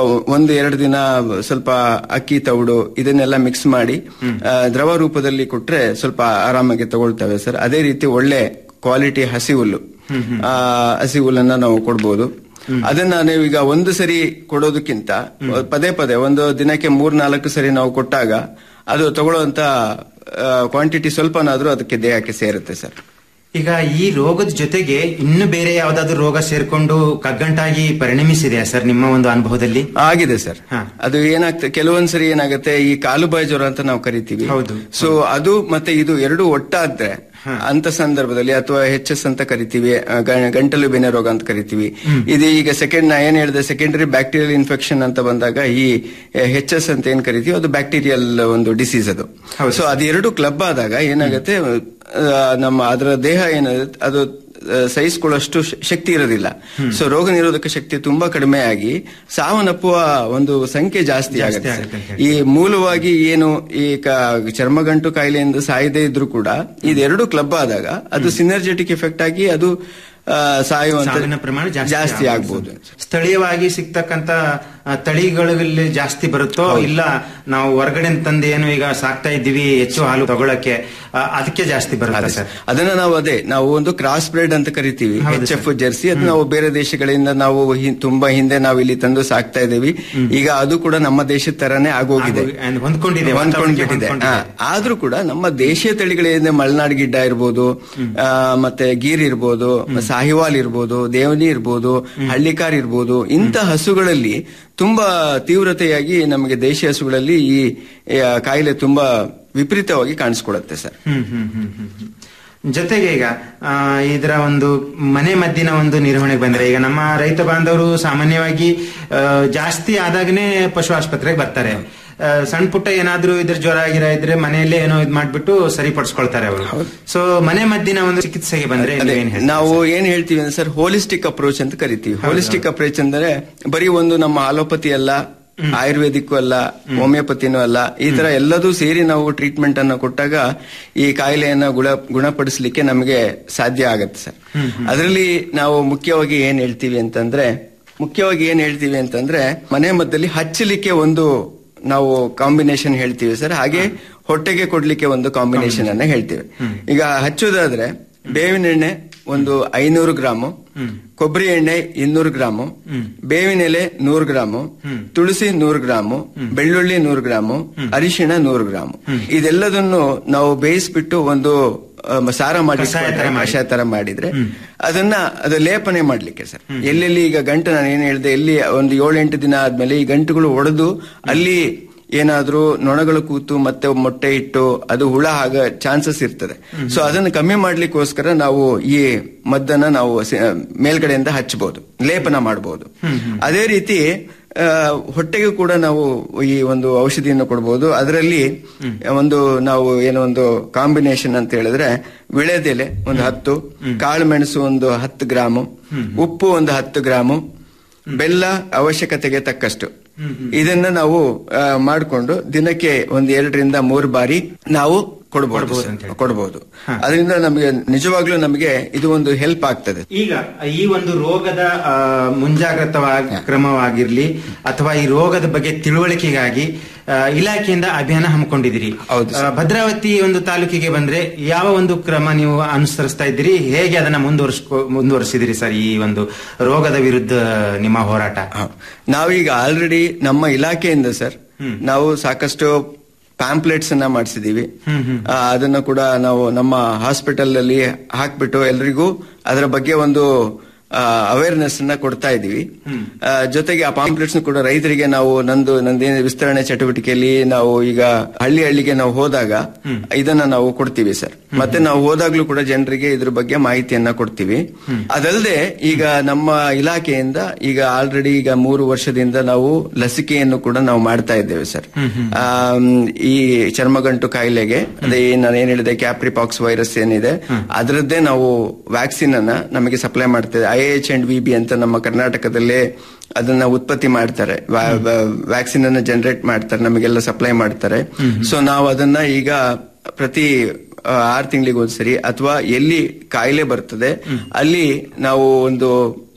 ಒಂದು ಎರಡು ದಿನ ಸ್ವಲ್ಪ ಅಕ್ಕಿ ತೌಡು ಇದನ್ನೆಲ್ಲ ಮಿಕ್ಸ್ ಮಾಡಿ ಆ, ದ್ರವ ರೂಪದಲ್ಲಿ ಕೊಟ್ರೆ ಸ್ವಲ್ಪ ಆರಾಮಾಗಿ ತಗೊಳ್ತವೆ ಸರ್ ಅದೇ ರೀತಿ ಒಳ್ಳೆ ಕ್ವಾಲಿಟಿ ಹಸಿ ಹುಲ್ಲು ಆ, ಹಸಿ ಹುಲ್ಲನ್ನ ನಾವು ಕೊಡ್ಬೋದು ಅದನ್ನ ನೀವು ಈಗ ಒಂದು ಸರಿ ಕೊಡೋದಕ್ಕಿಂತ ಪದೇ ಪದೇ ಒಂದು ದಿನಕ್ಕೆ ಮೂರ್ ನಾಲ್ಕು ಸರಿ ನಾವು ಕೊಟ್ಟಾಗ ಅದು ತಗೊಳ್ಳುವಂತ ಕ್ವಾಂಟಿಟಿ ಸ್ವಲ್ಪನಾದ್ರೂ ಅದಕ್ಕೆ ದೇಹಕ್ಕೆ ಸೇರುತ್ತೆ ಸರ್ ಈಗ ಈ ರೋಗದ ಜೊತೆಗೆ ಇನ್ನು ಬೇರೆ ಯಾವ್ದಾದ್ರು ರೋಗ ಸೇರ್ಕೊಂಡು ಕಗ್ಗಂಟಾಗಿ ಪರಿಣಮಿಸಿದೆಯಾ ಸರ್ ನಿಮ್ಮ ಒಂದು ಅನುಭವದಲ್ಲಿ ಆಗಿದೆ ಸರ್ ಅದು ಏನಾಗ್ತದೆ ಕೆಲವೊಂದ್ಸರಿ ಏನಾಗುತ್ತೆ ಈ ಕಾಲುಬಾಯಿ ಜ್ವರ ಅಂತ ನಾವು ಕರಿತೀವಿ ಹೌದು. ಸೊ ಅದು ಮತ್ತೆ ಇದು ಎರಡು ಒಟ್ಟಾದ್ರೆ ಅಂತ ಸಂದರ್ಭದಲ್ಲಿ ಅಥವಾ ಎಚ್ ಎಸ್ ಅಂತ ಕರಿತೀವಿ ಆ, ಗ- ಗಂಟಲು ಬೇನೆ ರೋಗ ಅಂತ ಕರಿತೀವಿ ಇದು ಈಗ ಸೆಕೆಂಡ್ ನಾ ಏನ್ ಹೇಳಿದೆ ಸೆಕೆಂಡರಿ ಬ್ಯಾಕ್ಟೀರಿಯಲ್ ಇನ್ಫೆಕ್ಷನ್ ಅಂತ ಬಂದಾಗ ಈ ಎಚ್ ಎಸ್ ಅಂತ ಏನ್ ಕರಿತೀವಿ ಅದು ಬ್ಯಾಕ್ಟೀರಿಯಲ್ ಒಂದು ಡಿಸೀಸ್ ಅದು ಸೊ ಅದೆರಡು ಕ್ಲಬ್ ಆದಾಗ ಏನಾಗುತ್ತೆ ಆ, ನಮ್ಮ ಅದರ ದೇಹ ಏನಾಗುತ್ತೆ ಅದು ಆ, ಸಹಿಸಿಕೊಳ್ಳುವಷ್ಟು ಶ- ಶಕ್ತಿ ಇರೋದಿಲ್ಲ ಸೊ ರೋಗ ನಿರೋಧಕ ಶಕ್ತಿ ತುಂಬಾ ಕಡಿಮೆ ಆಗಿ ಸಾವನ್ನಪ್ಪುವ ಒಂದು ಸಂಖ್ಯೆ ಜಾಸ್ತಿ ಜಾಸ್ತಿ ಆಗುತ್ತೆ ಆಗುತ್ತೆ ಸರ್. ಈ ಮೂಲವಾಗಿ ಏನು ಈ ಕ- ಚರ್ಮಗಂಟು ಕಾಯಿಲೆಯಿಂದ ಸಾಯದೇ ಇದ್ರೂ ಕೂಡ ಇದೆರಡು ಕ್ಲಬ್ ಆದಾಗ ಅದು ಸಿನರ್ಜೆಟಿಕ್ ಎಫೆಕ್ಟ್ ಆಗಿ ಅದು ಆ, ಸಾಯುವಂತ ಸಾವಿನ ಪ್ರಮಾಣ ಜಾಸ್ತಿ ಜಾಸ್ತಿ ಆಗ್ಬೋದು. ಆಗ್ಬಹುದು ಸ್ಥಳೀಯವಾಗಿ ಸಿಗ್ತಕ್ಕಂತ ಆ, ತಳಿಗಳಲ್ಲಿ ಜಾಸ್ತಿ ಬರುತ್ತೋ ಇಲ್ಲ ನಾವು ಹೊರಗಡೆ ತಂದು ಏನು ಈಗ ಸಾಕ್ತಾ ಇದ್ದೀವಿ ಹೆಚ್ಚು ಹಾಲು ತಗೊಳಕ್ಕೆ ಆ, ಅದಕ್ಕೆ ಜಾಸ್ತಿ ಬರುತ್ತೆ ಸರ್ ಅದನ್ನ ನಾವು ಅದೇ ನಾವು ಒಂದು ಕ್ರಾಸ್ ಬ್ರೆಡ್ ಅಂತ ಕರಿತೀವಿ ಹೌದು ಎಚ್ ಎಫ್ ಜರ್ಸಿ ಅದು ನಾವು ಬೇರೆ ದೇಶಗಳಿಂದ ನಾವು ಹಿ- ತುಂಬಾ ಹಿಂದೆ ನಾವು ಇಲ್ಲಿ ತಂದು ಸಾಕ್ತಾ ಇದೀವಿ ಈಗ ಅದು ಕೂಡ ನಮ್ಮ ದೇಶದ ತರಾನೇ ಆಗೋಗಿದೆ ಆಗು- and ಹೊಂದ್ಕೊಂಡಿದೆ, ಹೊಂದ್ಕೊಂಡ್ಬಿಟ್ಟಿದೆ ವಾತಾವರಣಕ್ಕೆ ಹಾ, ಆದ್ರೂ ಕೂಡ ನಮ್ಮ ದೇಶೀಯ ತಳಿಗಳಿಂದ ಮಲೆನಾಡು ಗಿಡ್ಡ ಇರ್ಬೋದು ಆ, ಮತ್ತೆ ಗೀರ್ ಇರ್ಬೋದು ಸಾಹಿವಾಲ್ ಇರ್ಬೋದು ದೇವನಿ ಇರ್ಬೋದು ಹಳ್ಳಿಕಾರ್ ಇರ್ಬೋದು ಇಂಥ ಹಸುಗಳಲ್ಲಿ ತುಂಬಾ ತೀವ್ರತೆಯಾಗಿ ನಮಗೆ ದೇಶೀಯ ಹಸುಗಳಲ್ಲಿ ಈ ಈ, ಆ, ಕಾಯಿಲೆ ತುಂಬಾ ವಿಪರೀತವಾಗಿ ಕಾಣಿಸ್ಕೊಳ್ಳುತ್ತೆ ಸರ್ ಹ್ಮ್ ಹ್ಮ್ ಹ್ಮ್ ಹ್ಮ್ ಹ್ಮ್. ಜೊತೆಗೆ ಈಗ ಆ, ಇದರ ಒಂದು ಮನೆ ಮದ್ದಿನ ಒಂದು ನಿರ್ವಹಣೆಗೆ ಬಂದ್ರೆ ಈಗ ನಮ್ಮ ರೈತ ಬಾಂಧವರು ಸಾಮಾನ್ಯವಾಗಿ ಆ, ಜಾಸ್ತಿ ಆದಾಗನೇ ಪಶು ಆಸ್ಪತ್ರೆಗೆ ಬರ್ತಾರೆ ಆ, ಸಣ್ಣ ಪುಟ್ಟ ಏನಾದ್ರೂ ಇದ್ರ ಜ್ವರ ಗಿರ ಇದ್ರೆ ಮನೆಯಲ್ಲೇ ಏನೋ ಇದ್ ಮಾಡ್ಬಿಟ್ಟು ಸರಿಪಡಿಸ್ಕೊಳ್ತಾರೆ ಅವರು ಸೊ ಮನೆ ಮದ್ದಿನ ಒಂದು ಚಿಕಿತ್ಸೆಗೆ ಬಂದ್ರೆ ಅದೇ, ನೀವೇನ್ ಹೇಳ್ತೀರಾ? ನಾವು ಏನ್ ಹೇಳ್ತೀವಿ ಅಂದ್ರೆ ಸರ್ ಹೋಲಿಸ್ಟಿಕ್ ಅಪ್ರೋಚ್ ಅಂತ ಕರಿತೀವಿ ಹೋಲಿಸ್ಟಿಕ್ ಅಪ್ರೋಚ್ ಅಂದ್ರೆ ಬರೀ ಒಂದು ನಮ್ಮ ಆಲೋಪತಿ ಅಲ್ಲ ಆಯುರ್ವೇದಿಕ್ ಅಲ್ಲ ಹೋಮಿಯೋಪತಿನೂ ಅಲ್ಲ ಈ ತರ ಎಲ್ಲದೂ ಸೇರಿ ನಾವು ಟ್ರೀಟ್ಮೆಂಟ್ ಅನ್ನು ಕೊಟ್ಟಾಗ ಈ ಕಾಯಿಲೆಯನ್ನ ಗುಣ ಗುಣಪಡಿಸಲಿಕ್ಕೆ ನಮಗೆ ಸಾಧ್ಯ ಆಗತ್ತೆ ಸರ್ ಅದರಲ್ಲಿ ನಾವು ಮುಖ್ಯವಾಗಿ ಏನ್ ಹೇಳ್ತೀವಿ ಅಂತಂದ್ರೆ ಮುಖ್ಯವಾಗಿ ಏನ್ ಹೇಳ್ತೀವಿ ಅಂತಂದ್ರೆ ಮನೆ ಮದ್ದಲ್ಲಿ ಹಚ್ಚಲಿಕ್ಕೆ ಒಂದು ನಾವು ಕಾಂಬಿನೇಷನ್ ಹೇಳ್ತೀವಿ ಸರ್ ಹಾಗೆ ಹೊಟ್ಟೆಗೆ ಕೊಡ್ಲಿಕ್ಕೆ ಒಂದು ಕಾಂಬಿನೇಷನ್ ಅನ್ನ ಹೇಳ್ತೀವಿ ಈಗ ಹಚ್ಚೋದಾದ್ರೆ ಬೇವಿನ ಎಣ್ಣೆ ಒಂದು ಐನೂರು ಗ್ರಾಮು ಕೊಬ್ಬರಿ ಎಣ್ಣೆ ಇನ್ನೂರು ಗ್ರಾಮು ಬೇವಿನ ಎಲೆ ನೂರು ಗ್ರಾಮು ತುಳಸಿ ನೂರು ಗ್ರಾಮು ಬೆಳ್ಳುಳ್ಳಿ ನೂರು ಗ್ರಾಮು ಅರಿಶಿಣ ನೂರು ಗ್ರಾಮು ಇದೆಲ್ಲದನ್ನು ನಾವು ಬೇಯಿಸ್ಬಿಟ್ಟು ಒಂದು ಆ, ಸಾರ ಮಾಡಿ ಕಷಾಯ ತರ ಮಾಡಿ. ಕಷಾಯ ತರ ಮಾಡಿದ್ರೆ ಅದನ್ನ ಅದು ಲೇಪನೆ ಮಾಡ್ಲಿಕ್ಕೆ ಸರ್ ಎಲ್ಲೆಲ್ಲಿ ಈಗ ಗಂಟು ನಾನು ಏನ್ ಹೇಳಿದೆ ಎಲ್ಲಿ ಒಂದು ಏಳೆಂಟು ದಿನ ಆದ್ಮೇಲೆ ಈ ಗಂಟುಗಳು ಒಡೆದು ಅಲ್ಲಿ ಏನಾದ್ರೂ ನೊಣಗಳು ಕೂತು ಮತ್ತೆ ಮೊಟ್ಟೆ ಇಟ್ಟು ಅದು ಹುಳ ಆಗ ಚಾನ್ಸಸ್ ಇರ್ತದೆ ಸೊ ಅದನ್ನು ಕಮ್ಮಿ ಮಾಡ್ಲಿಕ್ಕೋಸ್ಕರ ನಾವು ಈ ಮದ್ದನ್ನ ನಾವು ಸ- ಮೇಲ್ಗಡೆಯಿಂದ ಹಚ್ಚಬಹುದು ಲೇಪನ ಮಾಡಬಹುದು ಅದೇ ರೀತಿ ಆ, ಹೊಟ್ಟೆಗೂ ಕೂಡ ನಾವು ಈ ಒಂದು ಔಷಧಿಯನ್ನು ಕೊಡಬಹುದು ಅದರಲ್ಲಿ ಒಂದು ನಾವು ಏನೋ ಒಂದು ಕಾಂಬಿನೇಷನ್ ಅಂತ ಹೇಳಿದ್ರೆ ವಿಳೆದೆಲೆ ಒಂದು ಹತ್ತು ಕಾಳು ಮೆಣಸು ಒಂದು ಹತ್ತು ಗ್ರಾಮು ಉಪ್ಪು ಒಂದು ಹತ್ತು ಗ್ರಾಮು ಬೆಲ್ಲ ಅವಶ್ಯಕತೆಗೆ ತಕ್ಕಷ್ಟು ಇದನ್ನ ನಾವು ಆ, ಮಾಡಿಕೊಂಡು ದಿನಕ್ಕೆ ಒಂದು ಎರಡರಿಂದ ಮೂರು ಬಾರಿ ನಾವು ಕೊಡಬಹುದು ಕೊಡಬಹುದು ಅದರಿಂದ ನಮಗೆ ನಿಜವಾಗ್ಲೂ ನಮಗೆ ಇದು ಒಂದು ಹೆಲ್ಪ್ ಆಗ್ತದೆ ಈಗ ಈ ಒಂದು ರೋಗದ ಆ, ಮುಂಜಾಗ್ರತಾ ಕ್ರಮವಾಗಿರ್ಲಿ ಅಥವಾ ಈ ರೋಗದ ಬಗ್ಗೆ ತಿಳುವಳಿಕೆಗಾಗಿ ಆ, ಇಲಾಖೆಯಿಂದ ಅಭಿಯಾನ ಹಮ್ಮಿಕೊಂಡಿದ್ದೀರಿ ಆ, ಭದ್ರಾವತಿ ಒಂದು ತಾಲೂಕಿಗೆ ಬಂದ್ರೆ ಯಾವ ಒಂದು ಕ್ರಮ ನೀವು ಅನುಸರಿಸ್ತಾ ಇದ್ದೀರಿ ಹೇಗೆ ಅದನ್ನ ಮುಂದುವರಿಸ್ಕೊ ಮುಂದುವರಿಸಿದಿರಿ ಸರ್ ಈ ಒಂದು ರೋಗದ ವಿರುದ್ಧ ನಿಮ್ಮ ಹೋರಾಟ ನಾವೀಗ ಆಲ್ರೆಡಿ ನಮ್ಮ ಇಲಾಖೆಯಿಂದ ಸರ್ ನಾವು ಸಾಕಷ್ಟು ಪ್ಯಾಂಪ್ಲೆಟ್ಸ್ ಅನ್ನ ಮಾಡಿಸಿದೀವಿ ಆ, ಅದನ್ನ ಕೂಡ ನಾವು ನಮ್ಮ ಹಾಸ್ಪಿಟಲ್ ಅಲ್ಲಿ ಹಾಕ್ಬಿಟ್ಟು ಎಲ್ರಿಗೂ ಅದರ ಬಗ್ಗೆ ಒಂದು ಅವೇರ್ನೆಸ್ ಅನ್ನ ಕೊಡ್ತಾ ಇದೀವಿ ಆ, ಜೊತೆಗೆ ಆ ಪಾಂಪ್ಲೆಟ್ಸ್ ಕೂಡ ರೈತರಿಗೆ ನಾವು ನಂದು ನಂದೇನು ವಿಸ್ತರಣೆ ಚಟುವಟಿಕೆಯಲ್ಲಿ ನಾವು ಈಗ ಹಳ್ಳಿ ಹಳ್ಳಿಗೆ ನಾವು ಹೋದಾಗ ಇದನ್ನ ನಾವು ಕೊಡ್ತೀವಿ ಸರ್ ಮತ್ತೆ ನಾವು ಹೋದಾಗ್ಲೂ ಕೂಡ ಜನರಿಗೆ ಇದ್ರ ಬಗ್ಗೆ ಮಾಹಿತಿಯನ್ನ ಕೊಡ್ತೀವಿ ಅದಲ್ಲದೆ ಈಗ ನಮ್ಮ ಇಲಾಖೆಯಿಂದ ಈಗ ಆಲ್ರೆಡಿ ಈಗ ಮೂರು ವರ್ಷದಿಂದ ನಾವು ಲಸಿಕೆಯನ್ನು ಕೂಡ ನಾವು ಮಾಡ್ತಾ ಇದ್ದೇವೆ ಸರ್ ಆಮ್, ಈ ಚರ್ಮಗಂಟು ಕಾಯಿಲೆಗೆ ಅದೇ ಏನ್ ನಾನು ಏನ್ ಹೇಳಿದೆ ಕ್ಯಾಪ್ರಿಪಾಕ್ಸ್ ವೈರಸ್ ಏನಿದೆ ಅದರದ್ದೇ ನಾವು ವ್ಯಾಕ್ಸಿನ್ ಅನ್ನ ನಮಗೆ ಸಪ್ಲೈ ಮಾಡ್ತೇವೆ I H and V B ಅಂತ ನಮ್ಮ ಕರ್ನಾಟಕದಲ್ಲೇ ಅದನ್ನ ಉತ್ಪತ್ತಿ ಮಾಡ್ತಾರೆ ವ್ಯಾಕ್ಸಿನ್ ಅನ್ನ ಜನರೇಟ್ ಮಾಡ್ತಾರೆ ನಮಗೆಲ್ಲ ಸಪ್ಲೈ ಮಾಡ್ತಾರೆ ಸೊ ನಾವು ಅದನ್ನ ಈಗ ಪ್ರತಿ ಆ, ಆರು ತಿಂಗಳಿಗೆ ಒಂದ್ಸರಿ ಅಥವಾ ಎಲ್ಲಿ ಕಾಯಿಲೆ ಬರ್ತದೆ ಅಲ್ಲಿ ನಾವು ಒಂದು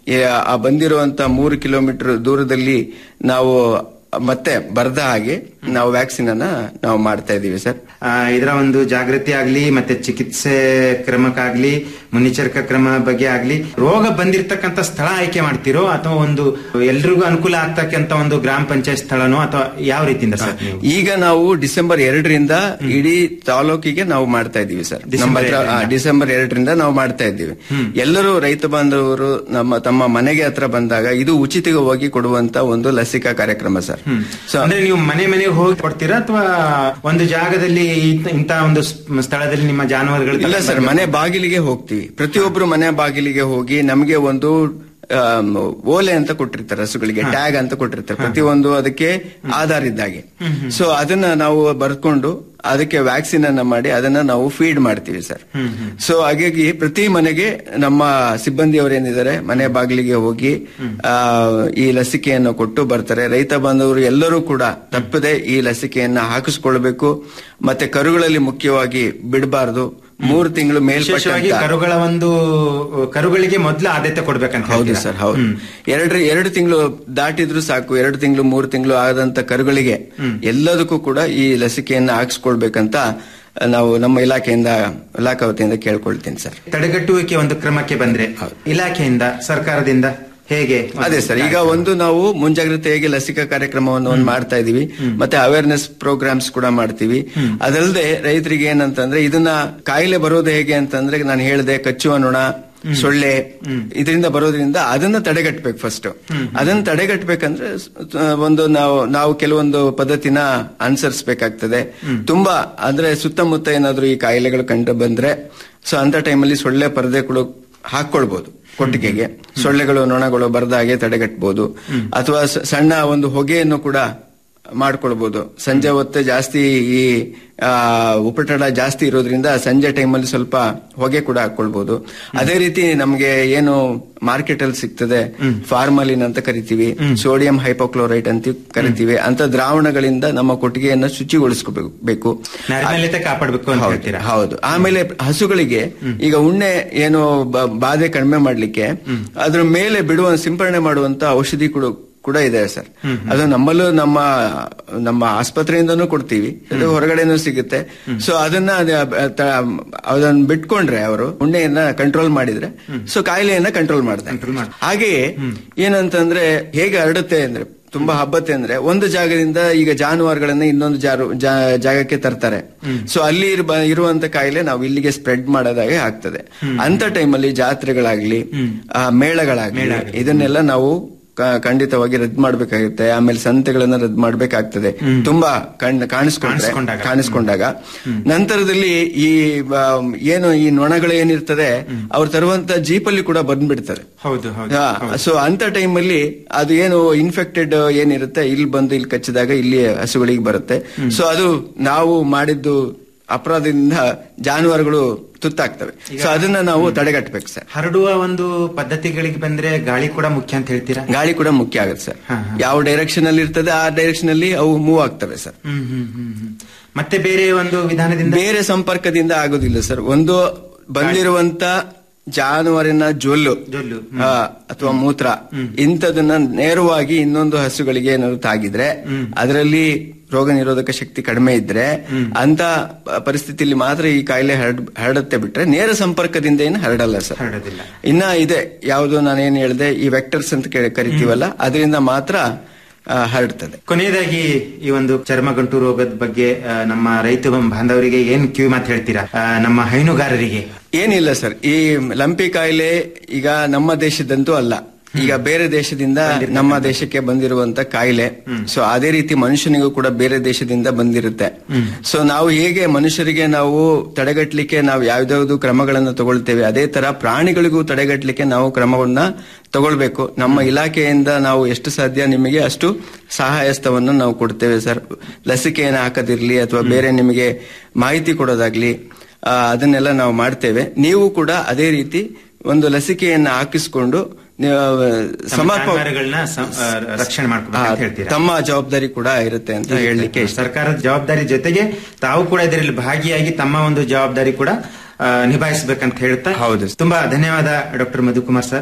ಈ- ಆ ಬಂದಿರುವಂತ ಮೂರು ಕಿಲೋಮೀಟರ್ ದೂರದಲ್ಲಿ ನಾವು ಮತ್ತೆ ಬರದ ಹಾಗೆ ನಾವು ವ್ಯಾಕ್ಸಿನ್ ಅನ್ನ ನಾವು ಮಾಡ್ತಾ ಇದೀವಿ ಸರ್ ಆ, ಇದರ ಒಂದು ಜಾಗೃತಿ ಆಗ್ಲಿ ಮತ್ತೆ ಚಿಕಿತ್ಸೆ ಕ್ರಮಕ್ಕಾಗ್ಲಿ ಮುನ್ನೆಚ್ಚರಿಕಾ ಕ್ರಮ ಬಗ್ಗೆ ಆಗ್ಲಿ ರೋಗ ಬಂದಿರತಕ್ಕಂತ ಸ್ಥಳ ಆಯ್ಕೆ ಮಾಡ್ತಿರೋ ಅಥವಾ ಒಂದು ಎಲ್ರಿಗೂ ಅನುಕೂಲ ಆಗ್ತಕ್ಕಂತ ಒಂದು ಗ್ರಾಮ ಪಂಚಾಯತ್ ಸ್ಥಳನೋ ಅಥವಾ ಯಾವ ರೀತಿಯಿಂದ ಸರ್ ನೀವು ಈಗ ನಾವು ಡಿಸೆಂಬರ್ ಎರಡರಿಂದ ಇಡೀ ತಾಲೂಕಿಗೆ ನಾವು ಮಾಡ್ತಾ ಇದೀವಿ ಸರ್ ನಮ್ಮ ಡಿಸೆಂಬರ್ ಹತ್ರ ಆ, ಎರಡರಿಂದ. ಡಿಸೆಂಬರ್ ಎರಡರಿಂದ ನಾವು ಮಾಡ್ತಾ ಇದ್ದೀವಿ ಎಲ್ಲರೂ ರೈತ ಬಾಂಧವರು ನಮ್ಮ ತಮ್ಮ ಮನೆಗೆ ಹತ್ರ ಬಂದಾಗ ಇದು ಉಚಿತವಾಗಿ ಕೊಡುವಂತ ಒಂದು ಲಸಿಕಾ ಕಾರ್ಯಕ್ರಮ ಸರ್ ಸೊ ಅಂದ್ರೆ ನೀವು ಮನೆ ಮನೆಗೆ ಹೋಗಿ ಕೊಡ್ತೀರಾ ಅಥವಾ ಒಂದು ಜಾಗದಲ್ಲಿ ಇಂತ- ಇಂತ ಒಂದು ಸ್- ಸ್ಥಳದಲ್ಲಿ ನಿಮ್ಮ ಜಾನುವಾರುಗಳು ಇಲ್ಲ ಸರ್ ಮನೆ ಬಾಗಿಲಿಗೆ ಹೋಗ್ತೀವಿ ಪ್ರತಿಯೊಬ್ರು ಮನೆ ಬಾಗಿಲಿಗೆ ಹೋಗಿ ನಮಗೆ ಒಂದು ಆಮ್, ಓಲೆ ಅಂತ ಕೊಟ್ಟಿರ್ತಾರೆ ಹಸುಗಳಿಗೆ ಟ್ಯಾಗ್ ಅಂತ ಕೊಟ್ಟಿರ್ತಾರೆ ಪ್ರತಿಯೊಂದು ಅದಕ್ಕೆ ಆಧಾರ್ ಇದ್ದಾಗೆ ಸೊ ಅದನ್ನ ನಾವು ಬರ್ಕೊಂಡು ಅದಕ್ಕೆ ವ್ಯಾಕ್ಸಿನ್ ಅನ್ನ ಮಾಡಿ ಅದನ್ನ ನಾವು ಫೀಡ್ ಮಾಡ್ತೀವಿ ಸರ್ ಸೊ ಹಾಗಾಗಿ ಪ್ರತಿ ಮನೆಗೆ ನಮ್ಮ ಸಿಬ್ಬಂದಿಯವರೇನಿದ್ದಾರೆ ಮನೆ ಬಾಗಿಲಿಗೆ ಹೋಗಿ ಆ, ಈ ಲಸಿಕೆಯನ್ನು ಕೊಟ್ಟು ಬರ್ತಾರೆ ರೈತ ಬಾಂಧವರು ಎಲ್ಲರೂ ಕೂಡ ತಪ್ಪದೆ ಈ ಲಸಿಕೆಯನ್ನ ಹಾಕಿಸ್ಕೊಳ್ಬೇಕು ಮತ್ತೆ ಕರುಗಳಲ್ಲಿ ಮುಖ್ಯವಾಗಿ ಬಿಡಬಾರದು ಮೂರು ತಿಂಗಳು ವಿಶೇಷವಾಗಿ ಮೇಲ್ಪಟ್ಟ ಕರುಗಳ ಒಂದು ಕರುಗಳಿಗೆ ಮೊದಲು ಆದ್ಯತೆ ಕೊಡ್ಬೇಕಂತ ಹೌದು ಹೇಳ್ತೀರಾ? ಸರ್ ಹೌದು ಎರಡು ಎರಡು ತಿಂಗಳು ದಾಟಿದ್ರು ಸಾಕು ಎರಡು ತಿಂಗಳು ಮೂರು ತಿಂಗಳು ಆದಂತ ಕರುಗಳಿಗೆ ಎಲ್ಲದಕ್ಕೂ ಕೂಡ ಈ ಲಸಿಕೆಯನ್ನ ಹಾಕಿಸ್ಕೊಳ್ಬೇಕಂತ ನಾವು ನಮ್ಮ ಇಲಾಖೆಯಿಂದ ಇಲಾಖಾ ವತಿಯಿಂದ ಕೇಳ್ಕೊಳ್ತೀನಿ ಸರ್ ತಡೆಗಟ್ಟುವಿಕೆ ಒಂದು ಕ್ರಮಕ್ಕೆ ಬಂದ್ರೆ ಇಲಾಖೆಯಿಂದ ಸರ್ಕಾರದಿಂದ ಹೇಗೆ ಅದೇ ಸರ್ ಈಗ ಒಂದು ನಾವು ಮುಂಜಾಗ್ರತೆಯಾಗಿ ಲಸಿಕಾ ಕಾರ್ಯಕ್ರಮವನ್ನು ಒಂದು ಮಾಡ್ತಾ ಇದೀವಿ ಮತ್ತೆ ಅವೇರ್ನೆಸ್ ಪ್ರೋಗ್ರಾಮ್ಸ್ ಕೂಡ ಮಾಡ್ತೀವಿ ಅದಲ್ಲದೆ ರೈತರಿಗೆ ಏನಂತಂದ್ರೆ ಇದನ್ನ ಕಾಯಿಲೆ ಬರೋದು ಹೇಗೆ ಅಂತಂದ್ರೆ ನಾನು ಹೇಳಿದೆ ಕಚ್ಚುವ ನೊಣ ಸೊಳ್ಳೆ ಇದರಿಂದ ಬರೋದ್ರಿಂದ ಅದನ್ನ ತಡೆಗಟ್ಟಬೇಕು ಫಸ್ಟ್ ಅದನ್ನ ತಡೆಗಟ್ಟಬೇಕಂದ್ರೆ ಸ- ಒಂದು ನಾವು ನಾವು ಕೆಲವೊಂದು ಪದ್ಧತಿನ ಅನುಸರಿಸಬೇಕಾಗ್ತದೆ ತುಂಬಾ ಅಂದ್ರೆ ಸುತ್ತಮುತ್ತ ಏನಾದ್ರೂ ಈ ಕಾಯಿಲೆಗಳು ಕಂಡು ಬಂದ್ರೆ ಸೊ ಅಂತ ಟೈಮಲ್ಲಿ ಸೊಳ್ಳೆ ಪರದೆಗಳು ಹಾಕೊಳ್ಬಹುದು ಕೊಟ್ಟಿಗೆಗೆ ಸೊಳ್ಳೆಗಳು ನೊಣಗಳು ಬರದ ಹಾಗೆ ತಡೆಗಟ್ಟಬಹುದು ಅಥವಾ ಸ- ಸಣ್ಣ ಒಂದು ಹೊಗೆಯನ್ನು ಕೂಡ ಮಾಡ್ಕೊಳ್ಬಹುದು ಸಂಜೆ ಹೊತ್ತು ಜಾಸ್ತಿ ಈ ಆ, ಉಪಟಳ ಜಾಸ್ತಿ ಇರೋದ್ರಿಂದ ಸಂಜೆ ಟೈಮಲ್ಲಿ ಸ್ವಲ್ಪ ಹೊಗೆ ಕೂಡ ಹಾಕೊಳ್ಬಹುದು ಅದೇ ರೀತಿ ನಮಗೆ ಏನು ಮಾರ್ಕೆಟ್ ಅಲ್ಲಿ ಸಿಗ್ತದೆ ಫಾರ್ಮಲಿನ್ ಅಂತ ಕರಿತೀವಿ ಸೋಡಿಯಂ ಹೈಪೋಕ್ಲೋರೈಟ್ ಅಂತ ಕರಿತೀವಿ ಅಂತ ದ್ರಾವಣಗಳಿಂದ ನಮ್ಮ ಕೊಟ್ಟಿಗೆಯನ್ನ ಶುಚಿಗೊಳಿಸ್ಕೋಬೇಕು ಬೇಕು ನೈರ್ಮಲ್ಯತೆ ಕಾಪಾಡಬೇಕು ಅಂತ ಹೌದು, ಹೇಳ್ತೀರಾ ಹೌದು ಆಮೇಲೆ ಹಸುಗಳಿಗೆ ಈಗ ಉಣ್ಣೆ ಏನು ಬ- ಬಾಧೆ ಕಡಿಮೆ ಮಾಡ್ಲಿಕ್ಕೆ ಅದ್ರ ಮೇಲೆ ಬಿಡುವ ಸಿಂಪರಣೆ ಮಾಡುವಂತ ಔಷಧಿ ಕೂಡ ಕೂಡ ಇದೆ ಸರ್ ಅದು ನಮ್ಮಲ್ಲೂ ನಮ್ಮ ನಮ್ಮ ಆಸ್ಪತ್ರೆಯಿಂದನೂ ಕೊಡ್ತೀವಿ ಅದು ಹೊರಗಡೆನೂ ಸಿಗುತ್ತೆ ಸೊ ಅದನ್ನ ಅದ- ತ- ಅದನ್ನ ಬಿಟ್ಕೊಂಡ್ರೆ ಅವರು ಉಣ್ಣೆಯನ್ನ ಕಂಟ್ರೋಲ್ ಮಾಡಿದ್ರೆ ಸೊ ಕಾಯಿಲೆಯನ್ನ ಕಂಟ್ರೋಲ್ ಮಾಡ್ತಾರೆ ಹಾಗೆಯೇ ಏನಂತಂದ್ರೆ ಹೇಗೆ ಹರಡುತ್ತೆ ಅಂದ್ರೆ ತುಂಬಾ ಹಬ್ಬತ್ತೆ ಅಂದ್ರೆ ಒಂದು ಜಾಗದಿಂದ ಈಗ ಜಾನುವಾರುಗಳನ್ನ ಇನ್ನೊಂದು ಜಾರು ಜಾ- ಜಾಗಕ್ಕೆ ತರ್ತಾರೆ ಸೊ ಅಲ್ಲಿ ಇರುವ- ಇರುವಂತ ಕಾಯಿಲೆ ನಾವು ಇಲ್ಲಿಗೆ ಸ್ಪ್ರೆಡ್ ಮಾಡೋದಾಗೆ ಆಗ್ತದೆ ಅಂತ ಟೈಮಲ್ಲಿ ಜಾತ್ರೆಗಳಾಗ್ಲಿ ಆ, ಮೇಳಗಳಾಗ್ಲಿ ಇದನ್ನೆಲ್ಲ ನಾವು ಕ- ಖಂಡಿತವಾಗಿ ರದ್ದು ಮಾಡ್ಬೇಕಾಗುತ್ತೆ ಆಮೇಲೆ ಸಂತೆಗಳನ್ನ ರದ್ದು ಮಾಡ್ಬೇಕಾಗ್ತದೆ ತುಂಬಾ ಕಣ್- ಕಾಣಿಸ್ಕೊಂಡ್ರೆ ಕಾಣಿಸ್ಕೊಂಡಾಗ. ಕಾಣಿಸ್ಕೊಂಡಾಗ ನಂತರದಲ್ಲಿ ಈ ಆ, ಏನು ಈ ನೊಣಗಳು ಏನಿರ್ತದೆ ಅವ್ರು ತರುವಂತ ಜೀಪಲ್ಲಿ ಕೂಡ ಬಂದ್ಬಿಡ್ತದೆ ಹೌದು ಹೌದು ಸೊ ಅಂತ ಟೈಮಲ್ಲಿ ಅದು ಏನು ಇನ್ಫೆಕ್ಟೆಡ್ ಏನಿರುತ್ತೆ ಇಲ್ಲಿ ಬಂದು ಇಲ್ಲಿ ಕಚ್ಚಿದಾಗ ಇಲ್ಲಿ ಹಸುಗಳಿಗೆ ಬರುತ್ತೆ ಸೊ ಅದು ನಾವು ಮಾಡಿದ್ದು ಅಪರಾಧದಿಂದ ಜಾನುವಾರುಗಳು ತುತ್ತಾಗ್ತವೆ ಸೊ ಅದನ್ನ ನಾವು ತಡೆಗಟ್ಟಬೇಕು ಸರ್ ಹರಡುವ ಒಂದು ಪದ್ಧತಿಗಳಿಗೆ ಬಂದ್ರೆ ಗಾಳಿ ಕೂಡ ಮುಖ್ಯ ಅಂತ ಹೇಳ್ತೀರಾ ಗಾಳಿ ಕೂಡ ಮುಖ್ಯ ಆಗುತ್ತೆ ಸರ್ ಯಾವ ಡೈರೆಕ್ಷನ್ ಅಲ್ಲಿ ಇರ್ತದೆ ಆ ಡೈರೆಕ್ಷನ್ ಅಲ್ಲಿ ಅವು ಮೂವ್ ಆಗ್ತವೆ ಸರ್ ಹ್ಮ್ ಹ್ಮ್ ಹ್ಮ್ ಹ್ಮ್. ಮತ್ತೆ ಬೇರೆ ಒಂದು ವಿಧಾನದಿಂದ ಬೇರೆ ಸಂಪರ್ಕದಿಂದ ಆಗೋದಿಲ್ಲ ಸರ್ ಒಂದು ಬಂದಿರುವಂತ ಜಾನುವಾರಿನ ಜೊಲ್ಲು ಜೊಲ್ಲು ಆ, ಅಥವಾ ಮೂತ್ರ ಇಂಥದನ್ನ ನೇರವಾಗಿ ಇನ್ನೊಂದು ಹಸುಗಳಿಗೆ ಏನಾದ್ರು ತಾಗಿದ್ರೆ ಅದರಲ್ಲಿ ರೋಗ ನಿರೋಧಕ ಶಕ್ತಿ ಕಡಿಮೆ ಇದ್ರೆ ಅಂತ ಪ- ಪರಿಸ್ಥಿತಿಯಲ್ಲಿ ಮಾತ್ರ ಈ ಕಾಯಿಲೆ ಹರಡ್ ಹರಡುತ್ತೆ ಬಿಟ್ರೆ ನೇರ ಸಂಪರ್ಕದಿಂದ ಏನು ಹರಡಲ್ಲ ಸರ್ ಹರಡೋದಿಲ್ಲ ಇನ್ನ ಇದೆ ಯಾವುದು ನಾನೇನ್ ಹೇಳಿದೆ ಈ ವೆಕ್ಟರ್ಸ್ ಅಂತ ಕೇ- ಕರಿತೀವಲ್ಲ ಅದರಿಂದ ಮಾತ್ರ ಆ, ಹರಡ್ತದೆ ಕೊನೆಯದಾಗಿ ಈ ಒಂದು ಚರ್ಮಗಂಟು ರೋಗದ ಬಗ್ಗೆ ಆ, ನಮ್ಮ ರೈತ ಬಾಂಧವರಿಗೆ ಏನ್ ಕಿವಿ ಮಾತು ಹೇಳ್ತೀರಾ ಆ, ನಮ್ಮ ಹೈನುಗಾರರಿಗೆ ಏನಿಲ್ಲ ಸರ್ ಈ ಲಂಪಿ ಕಾಯಿಲೆ ಈಗ ನಮ್ಮ ದೇಶದಂತೂ ಅಲ್ಲ ಈಗ ಬೇರೆ ದೇಶದಿಂದ ನಮ್ಮ ದೇಶಕ್ಕೆ ಬಂದಿರುವಂತ ಕಾಯಿಲೆ ಸೊ ಅದೇ ರೀತಿ ಮನುಷ್ಯನಿಗೂ ಕೂಡ ಬೇರೆ ದೇಶದಿಂದ ಬಂದಿರುತ್ತೆ ಸೊ ನಾವು ಹೇಗೆ ಮನುಷ್ಯರಿಗೆ ನಾವು ತಡೆಗಟ್ಟಲಿಕ್ಕೆ ನಾವು ಯಾವ್ದಾವ್ದು ಕ್ರಮಗಳನ್ನ ತಗೊಳ್ತೇವೆ ಅದೇ ತರ ಪ್ರಾಣಿಗಳಿಗೂ ತಡೆಗಟ್ಟಲಿಕ್ಕೆ ನಾವು ಕ್ರಮವನ್ನ ತಗೊಳ್ಬೇಕು ನಮ್ಮ ಇಲಾಖೆಯಿಂದ ನಾವು ಎಷ್ಟು ಸಾಧ್ಯ ನಿಮಗೆ ಅಷ್ಟು ಸಹಾಯಸ್ತವನ್ನು ನಾವು ಕೊಡ್ತೇವೆ ಸರ್ ಲಸಿಕೆಯನ್ನು ಹಾಕೋದಿರ್ಲಿ ಅಥವಾ ಬೇರೆ ನಿಮಗೆ ಮಾಹಿತಿ ಕೊಡೋದಾಗ್ಲಿ ಆ, ಅದನ್ನೆಲ್ಲ ನಾವು ಮಾಡ್ತೇವೆ ನೀವು ಕೂಡ ಅದೇ ರೀತಿ ಒಂದು ಲಸಿಕೆಯನ್ನು ಹಾಕಿಸ್ಕೊಂಡು ನೀವು ಸಮರ್ಪ ಜಾನುವಾರುಗಳನ್ನ ಸ- ಆ, ರಕ್ಷಣೆ ಮಾಡ್ಬೇಕು ಅಂತ ಹೇಳ್ತೀರಾ ತಮ್ಮ ಜವಾಬ್ದಾರಿ ಕೂಡ ಇರುತ್ತೆ ಅಂತ ಹೇಳಲಿಕ್ಕೆ ಇಷ್ಟ ಸರ್ಕಾರದ ಜವಾಬ್ದಾರಿ ಜೊತೆಗೆ ತಾವು ಕೂಡ ಇದರಲ್ಲಿ ಭಾಗಿಯಾಗಿ ತಮ್ಮ ಒಂದು ಜವಾಬ್ದಾರಿ ಕೂಡ ಆ, ನಿಭಾಯಿಸಬೇಕಂತ ಹೇಳ್ತಾ ಹೌದು ತುಂಬಾ ಧನ್ಯವಾದ ಡಾಕ್ಟರ್ ಮಧುಕುಮಾರ್ ಸರ್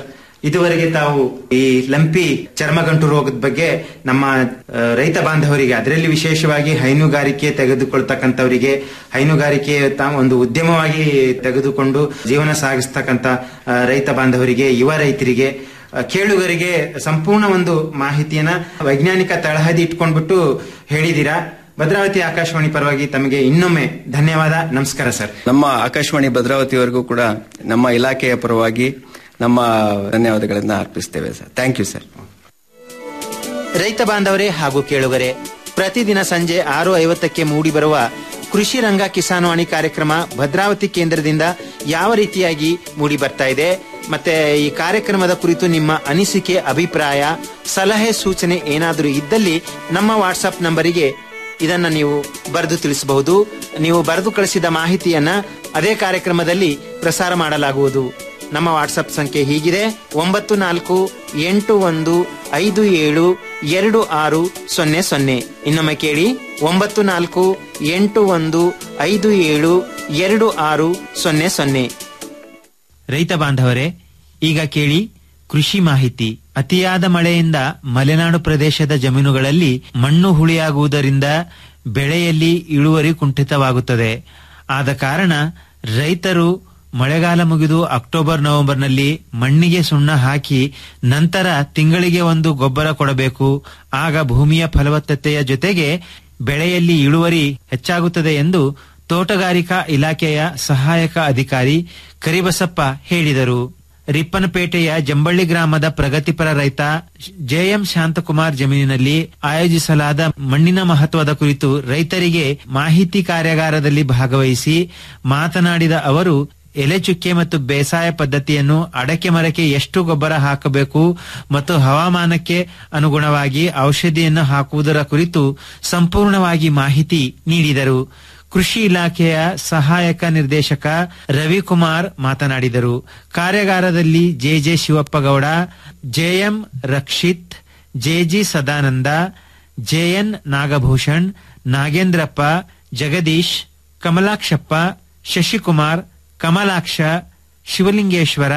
ಇದುವರೆಗೆ ತಾವು ಈ ಲಂಪಿ ಚರ್ಮಗಂಟು ರೋಗದ ಬಗ್ಗೆ ನಮ್ಮ ಆ, ರೈತ ಬಾಂಧವರಿಗೆ ಅದರಲ್ಲಿ ವಿಶೇಷವಾಗಿ ಹೈನುಗಾರಿಕೆ ತೆಗೆದುಕೊಳ್ತಕ್ಕಂಥವರಿಗೆ ಹೈನುಗಾರಿಕೆ ತಾವು ಒಂದು ಉದ್ಯಮವಾಗಿ ತೆಗೆದುಕೊಂಡು ಜೀವನ ಸಾಗಿಸ್ತಕ್ಕಂಥ ಆ, ರೈತ ಬಾಂಧವರಿಗೆ ಯುವ ರೈತರಿಗೆ ಆ, ಕೇಳುಗರಿಗೆ ಸಂಪೂರ್ಣ ಒಂದು ಮಾಹಿತಿಯನ್ನ ವೈಜ್ಞಾನಿಕ ತಳಹದಿ ಇಟ್ಕೊಂಡ್ಬಿಟ್ಟು ಹೇಳಿದೀರಾ ಭದ್ರಾವತಿ ಆಕಾಶವಾಣಿ ಪರವಾಗಿ ತಮಗೆ ಇನ್ನೊಮ್ಮೆ ಧನ್ಯವಾದ ನಮಸ್ಕಾರ ಸರ್ ನಮ್ಮ ಆಕಾಶವಾಣಿ ಭದ್ರಾವತಿವರೆಗೂ ಕೂಡ ನಮ್ಮ ಇಲಾಖೆಯ ಪರವಾಗಿ ನಮ್ಮ ಧನ್ಯವಾದಗಳನ್ನ ಅರ್ಪಿಸ್ತೇವೆ ಸರ್ ಥ್ಯಾಂಕ್ ಯು ಸರ್ ರೈತ ಬಾಂಧವರೇ ಹಾಗೂ ಕೇಳುಗರೆ ಪ್ರತಿದಿನ ಸಂಜೆ ಆರು ಐವತ್ತಕ್ಕೆ ಮೂಡಿಬರುವ ಕೃಷಿ ರಂಗ ಕಿಸಾನ್ವಾಣಿ ಕಾರ್ಯಕ್ರಮ ಭದ್ರಾವತಿ ಕೇಂದ್ರದಿಂದ ಯಾವ ರೀತಿಯಾಗಿ ಮೂಡಿ ಬರ್ತಾ ಇದೆ ಮತ್ತೆ ಈ ಕಾರ್ಯಕ್ರಮದ ಕುರಿತು ನಿಮ್ಮ ಅನಿಸಿಕೆ ಅಭಿಪ್ರಾಯ ಸಲಹೆ ಸೂಚನೆ ಏನಾದರೂ ಇದ್ದಲ್ಲಿ ನಮ್ಮ ವಾಟ್ಸಪ್ ನಂಬರಿಗೆ ಇದನ್ನ ನೀವು ಬರೆದು ತಿಳಿಸಬಹುದು ನೀವು ಬರೆದು ಕಳಿಸಿದ ಮಾಹಿತಿಯನ್ನ ಅದೇ ಕಾರ್ಯಕ್ರಮದಲ್ಲಿ ಪ್ರಸಾರ ಮಾಡಲಾಗುವುದು ನಮ್ಮ ವಾಟ್ಸಪ್ ಸಂಖ್ಯೆ ಹೀಗಿದೆ ಒಂಬತ್ತು ನಾಲ್ಕು ಎಂಟು ಒಂದು ಐದು ಏಳು ಎರಡು ಆರು ಸೊನ್ನೆ ಸೊನ್ನೆ ಇನ್ನೊಮ್ಮೆ ಕೇಳಿ ಒಂಬತ್ತು ನಾಲ್ಕು ಎಂಟು ಒಂದು ಐದು ಏಳು ಎರಡು ಆರು ಸೊನ್ನೆ ಸೊನ್ನೆ ರೈತ ಬಾಂಧವರೇ ಈಗ ಕೇಳಿ ಕೃಷಿ ಮಾಹಿತಿ ಅತಿಯಾದ ಮಳೆಯಿಂದ ಮಲೆನಾಡು ಪ್ರದೇಶದ ಜಮೀನುಗಳಲ್ಲಿ ಮಣ್ಣು ಹುಳಿಯಾಗುವುದರಿಂದ ಬೆಳೆಯಲ್ಲಿ ಇಳುವರಿ ಕುಂಠಿತವಾಗುತ್ತದೆ ಆದ ಕಾರಣ ರೈತರು ಮಳೆಗಾಲ ಮುಗಿದು ಅಕ್ಟೋಬರ್ ನವೆಂಬರ್ನಲ್ಲಿ ಮಣ್ಣಿಗೆ ಸುಣ್ಣ ಹಾಕಿ ನಂತರ ತಿಂಗಳಿಗೆ ಒಂದು ಗೊಬ್ಬರ ಕೊಡಬೇಕು ಆಗ ಭೂಮಿಯ ಫಲವತ್ತತೆಯ ಜೊತೆಗೆ ಬೆಳೆಯಲ್ಲಿ ಇಳುವರಿ ಹೆಚ್ಚಾಗುತ್ತದೆ ಎಂದು ತೋಟಗಾರಿಕಾ ಇಲಾಖೆಯ ಸಹಾಯಕ ಅಧಿಕಾರಿ ಕರಿಬಸಪ್ಪ ಹೇಳಿದರು ರಿಪ್ಪನಪೇಟೆಯ ಜಂಬಳ್ಳಿ ಗ್ರಾಮದ ಪ್ರಗತಿಪರ ರೈತ ಜೆಎಂ ಶಾಂತಕುಮಾರ್ ಜಮೀನಿನಲ್ಲಿ ಆಯೋಜಿಸಲಾದ ಮಣ್ಣಿನ ಮಹತ್ವದ ಕುರಿತು ರೈತರಿಗೆ ಮಾಹಿತಿ ಕಾರ್ಯಾಗಾರದಲ್ಲಿ ಭಾಗವಹಿಸಿ ಮಾತನಾಡಿದ ಅವರು ಎಲೆ ಚುಕ್ಕೆ ಮತ್ತು ಬೇಸಾಯ ಪದ್ಧತಿಯನ್ನು ಅಡಕೆ ಮರಕ್ಕೆ ಎಷ್ಟು ಗೊಬ್ಬರ ಹಾಕಬೇಕು ಮತ್ತು ಹವಾಮಾನಕ್ಕೆ ಅನುಗುಣವಾಗಿ ಔಷಧಿಯನ್ನು ಹಾಕುವುದರ ಕುರಿತು ಸಂಪೂರ್ಣವಾಗಿ ಮಾಹಿತಿ ನೀಡಿದರು ಕೃಷಿ ಇಲಾಖೆಯ ಸಹಾಯಕ ನಿರ್ದೇಶಕ ರವಿಕುಮಾರ್ ಮಾತನಾಡಿದರು ಕಾರ್ಯಾಗಾರದಲ್ಲಿ J J Shivappagowda J M Rakshith J G Sadananda J N Nagabhushan Nagendrappa Jagadish Kamalakshappa Shashikumar Kamalaksha Shivalingeshwara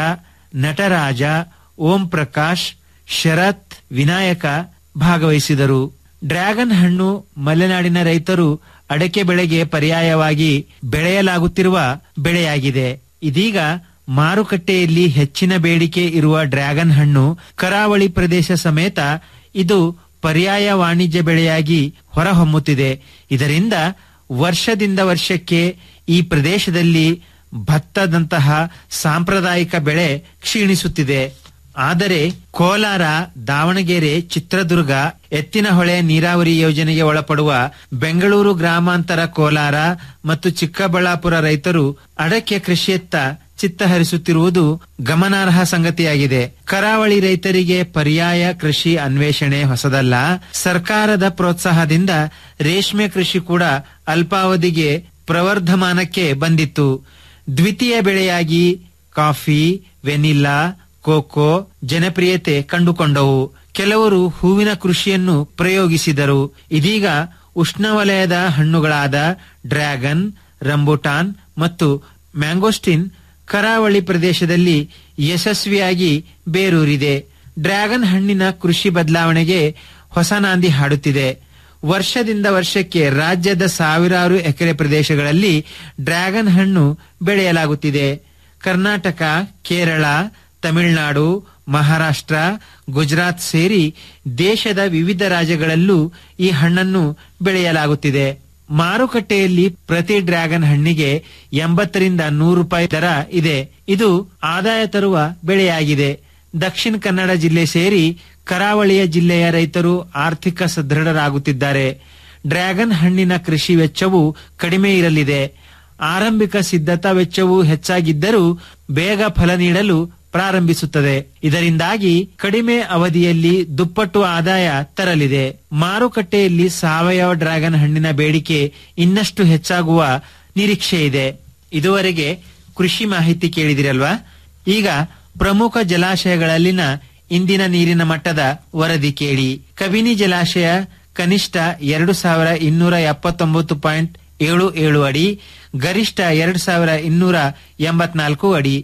Nataraja Om Prakash Sharath Vinayaka ಭಾಗವಹಿಸಿದರು ಡ್ರ್ಯಾಗನ್ ಹಣ್ಣು ಮಲೆನಾಡಿನ ರೈತರು ಅಡಕೆ ಬೆಳೆಗೆ ಪರ್ಯಾಯವಾಗಿ ಬೆಳೆಯಲಾಗುತ್ತಿರುವ ಬೆಳೆಯಾಗಿದೆ ಇದೀಗ ಮಾರುಕಟ್ಟೆಯಲ್ಲಿ ಹೆಚ್ಚಿನ ಬೇಡಿಕೆ ಇರುವ ಡ್ರ್ಯಾಗನ್ ಹಣ್ಣು ಕರಾವಳಿ ಪ್ರದೇಶ ಸಮೇತ ಇದು ಪರ್ಯಾಯ ವಾಣಿಜ್ಯ ಬೆಳೆಯಾಗಿ ಹೊರಹೊಮ್ಮುತ್ತಿದೆ ಇದರಿಂದ ವರ್ಷದಿಂದ ವರ್ಷಕ್ಕೆ ಈ ಪ್ರದೇಶದಲ್ಲಿ ಭತ್ತದಂತಹ ಸಾಂಪ್ರದಾಯಿಕ ಬೆಳೆ ಕ್ಷೀಣಿಸುತ್ತಿದೆ ಆದರೆ ಕೋಲಾರ ದಾವಣಗೆರೆ ಚಿತ್ರದುರ್ಗ ಎತ್ತಿನಹೊಳೆ ನೀರಾವರಿ ಯೋಜನೆಗೆ ಒಳಪಡುವ ಬೆಂಗಳೂರು ಗ್ರಾಮಾಂತರ ಕೋಲಾರ ಮತ್ತು ಚಿಕ್ಕಬಳ್ಳಾಪುರ ರೈತರು ಅಡಕೆ ಕೃಷಿಯತ್ತ ಚಿತ್ತ ಹರಿಸುತ್ತಿರುವುದು ಗಮನಾರ್ಹ ಸಂಗತಿಯಾಗಿದೆ ಕರಾವಳಿ ರೈತರಿಗೆ ಪರ್ಯಾಯ ಕೃಷಿ ಅನ್ವೇಷಣೆ ಹೊಸದಲ್ಲ ಸರ್ಕಾರದ ಪ್ರೋತ್ಸಾಹದಿಂದ ರೇಷ್ಮೆ ಕೃಷಿ ಕೂಡ ಅಲ್ಪಾವಧಿಗೆ ಪ್ರವರ್ಧಮಾನಕ್ಕೆ ಬಂದಿತ್ತು ದ್ವಿತೀಯ ಬೆಳೆಯಾಗಿ ಕಾಫಿ ವೆನಿಲ್ಲಾ ಕೋಕೋ ಜನಪ್ರಿಯತೆ ಕಂಡುಕೊಂಡವು ಕೆಲವರು ಹೂವಿನ ಕೃಷಿಯನ್ನು ಪ್ರಯೋಗಿಸಿದರು ಇದೀಗ ಉಷ್ಣವಲಯದ ಹಣ್ಣುಗಳಾದ ಡ್ರ್ಯಾಗನ್ ರಂಬುಟಾನ್ ಮತ್ತು ಮ್ಯಾಂಗೋಸ್ಟಿನ್ ಕರಾವಳಿ ಪ್ರದೇಶದಲ್ಲಿ ಯಶಸ್ವಿಯಾಗಿ ಬೇರೂರಿದೆ ಡ್ರ್ಯಾಗನ್ ಹಣ್ಣಿನ ಕೃಷಿ ಬದಲಾವಣೆಗೆ ಹೊಸ ನಾಂದಿ ಹಾಡುತ್ತಿದೆ ವರ್ಷದಿಂದ ವರ್ಷಕ್ಕೆ ರಾಜ್ಯದ ಸಾವಿರಾರು ಎಕರೆ ಪ್ರದೇಶಗಳಲ್ಲಿ ಡ್ರ್ಯಾಗನ್ ಹಣ್ಣು ಬೆಳೆಯಲಾಗುತ್ತಿದೆ ಕರ್ನಾಟಕ ಕೇರಳ ತಮಿಳುನಾಡು ಮಹಾರಾಷ್ಟ್ರ ಗುಜರಾತ್ ಸೇರಿ ದೇಶದ ವಿವಿಧ ರಾಜ್ಯಗಳಲ್ಲೂ ಈ ಹಣ್ಣನ್ನು ಬೆಳೆಯಲಾಗುತ್ತಿದೆ ಮಾರುಕಟ್ಟೆಯಲ್ಲಿ ಪ್ರತಿ ಡ್ರ್ಯಾಗನ್ ಹಣ್ಣಿಗೆ ಎಂಬತ್ತರಿಂದ ನೂರು ರೂಪಾಯಿ ದರ ಇದೆ ಇದು ಆದಾಯ ತರುವ ಬೆಳೆಯಾಗಿದೆ ದಕ್ಷಿಣ ಕನ್ನಡ ಜಿಲ್ಲೆ ಸೇರಿ ಕರಾವಳಿಯ ಜಿಲ್ಲೆಯ ರೈತರು ಆರ್ಥಿಕ ಸದೃಢರಾಗುತ್ತಿದ್ದಾರೆ ಡ್ರ್ಯಾಗನ್ ಹಣ್ಣಿನ ಕೃಷಿ ವೆಚ್ಚವು ಕಡಿಮೆ ಇರಲಿದೆ ಆರಂಭಿಕ ಸಿದ್ಧತಾ ವೆಚ್ಚವು ಹೆಚ್ಚಾಗಿದ್ದರೂ ಬೇಗ ಫಲ ನೀಡಲು ಪ್ರಾರಂಭಿಸುತ್ತದೆ ಇದರಿಂದಾಗಿ ಕಡಿಮೆ ಅವಧಿಯಲ್ಲಿ ದುಪ್ಪಟ್ಟು ಆದಾಯ ತರಲಿದೆ ಮಾರುಕಟ್ಟೆಯಲ್ಲಿ ಸಾವಯವ ಡ್ರ್ಯಾಗನ್ ಹಣ್ಣಿನ ಬೇಡಿಕೆ ಇನ್ನಷ್ಟು ಹೆಚ್ಚಾಗುವ ನಿರೀಕ್ಷೆ ಇದೆ ಇದುವರೆಗೆ ಕೃಷಿ ಮಾಹಿತಿ ಕೇಳಿದಿರಲ್ವಾ ಈಗ ಪ್ರಮುಖ ಜಲಾಶಯಗಳಲ್ಲಿನ ಇಂದಿನ ನೀರಿನ ಮಟ್ಟದ ವರದಿ ಕೇಳಿ ಕಬಿನಿ ಜಲಾಶಯ ಕನಿಷ್ಠ ಎರಡು ಸಾವಿರ ಇನ್ನೂರ ಎಪ್ಪತ್ತೊಂಬತ್ತು ಪಾಯಿಂಟ್ ಏಳು ಏಳು ಅಡಿ ಗರಿಷ್ಠ ಎರಡು ಸಾವಿರ ಇನ್ನೂರ ಎಂಬತ್ನಾಲ್ಕು ಅಡಿ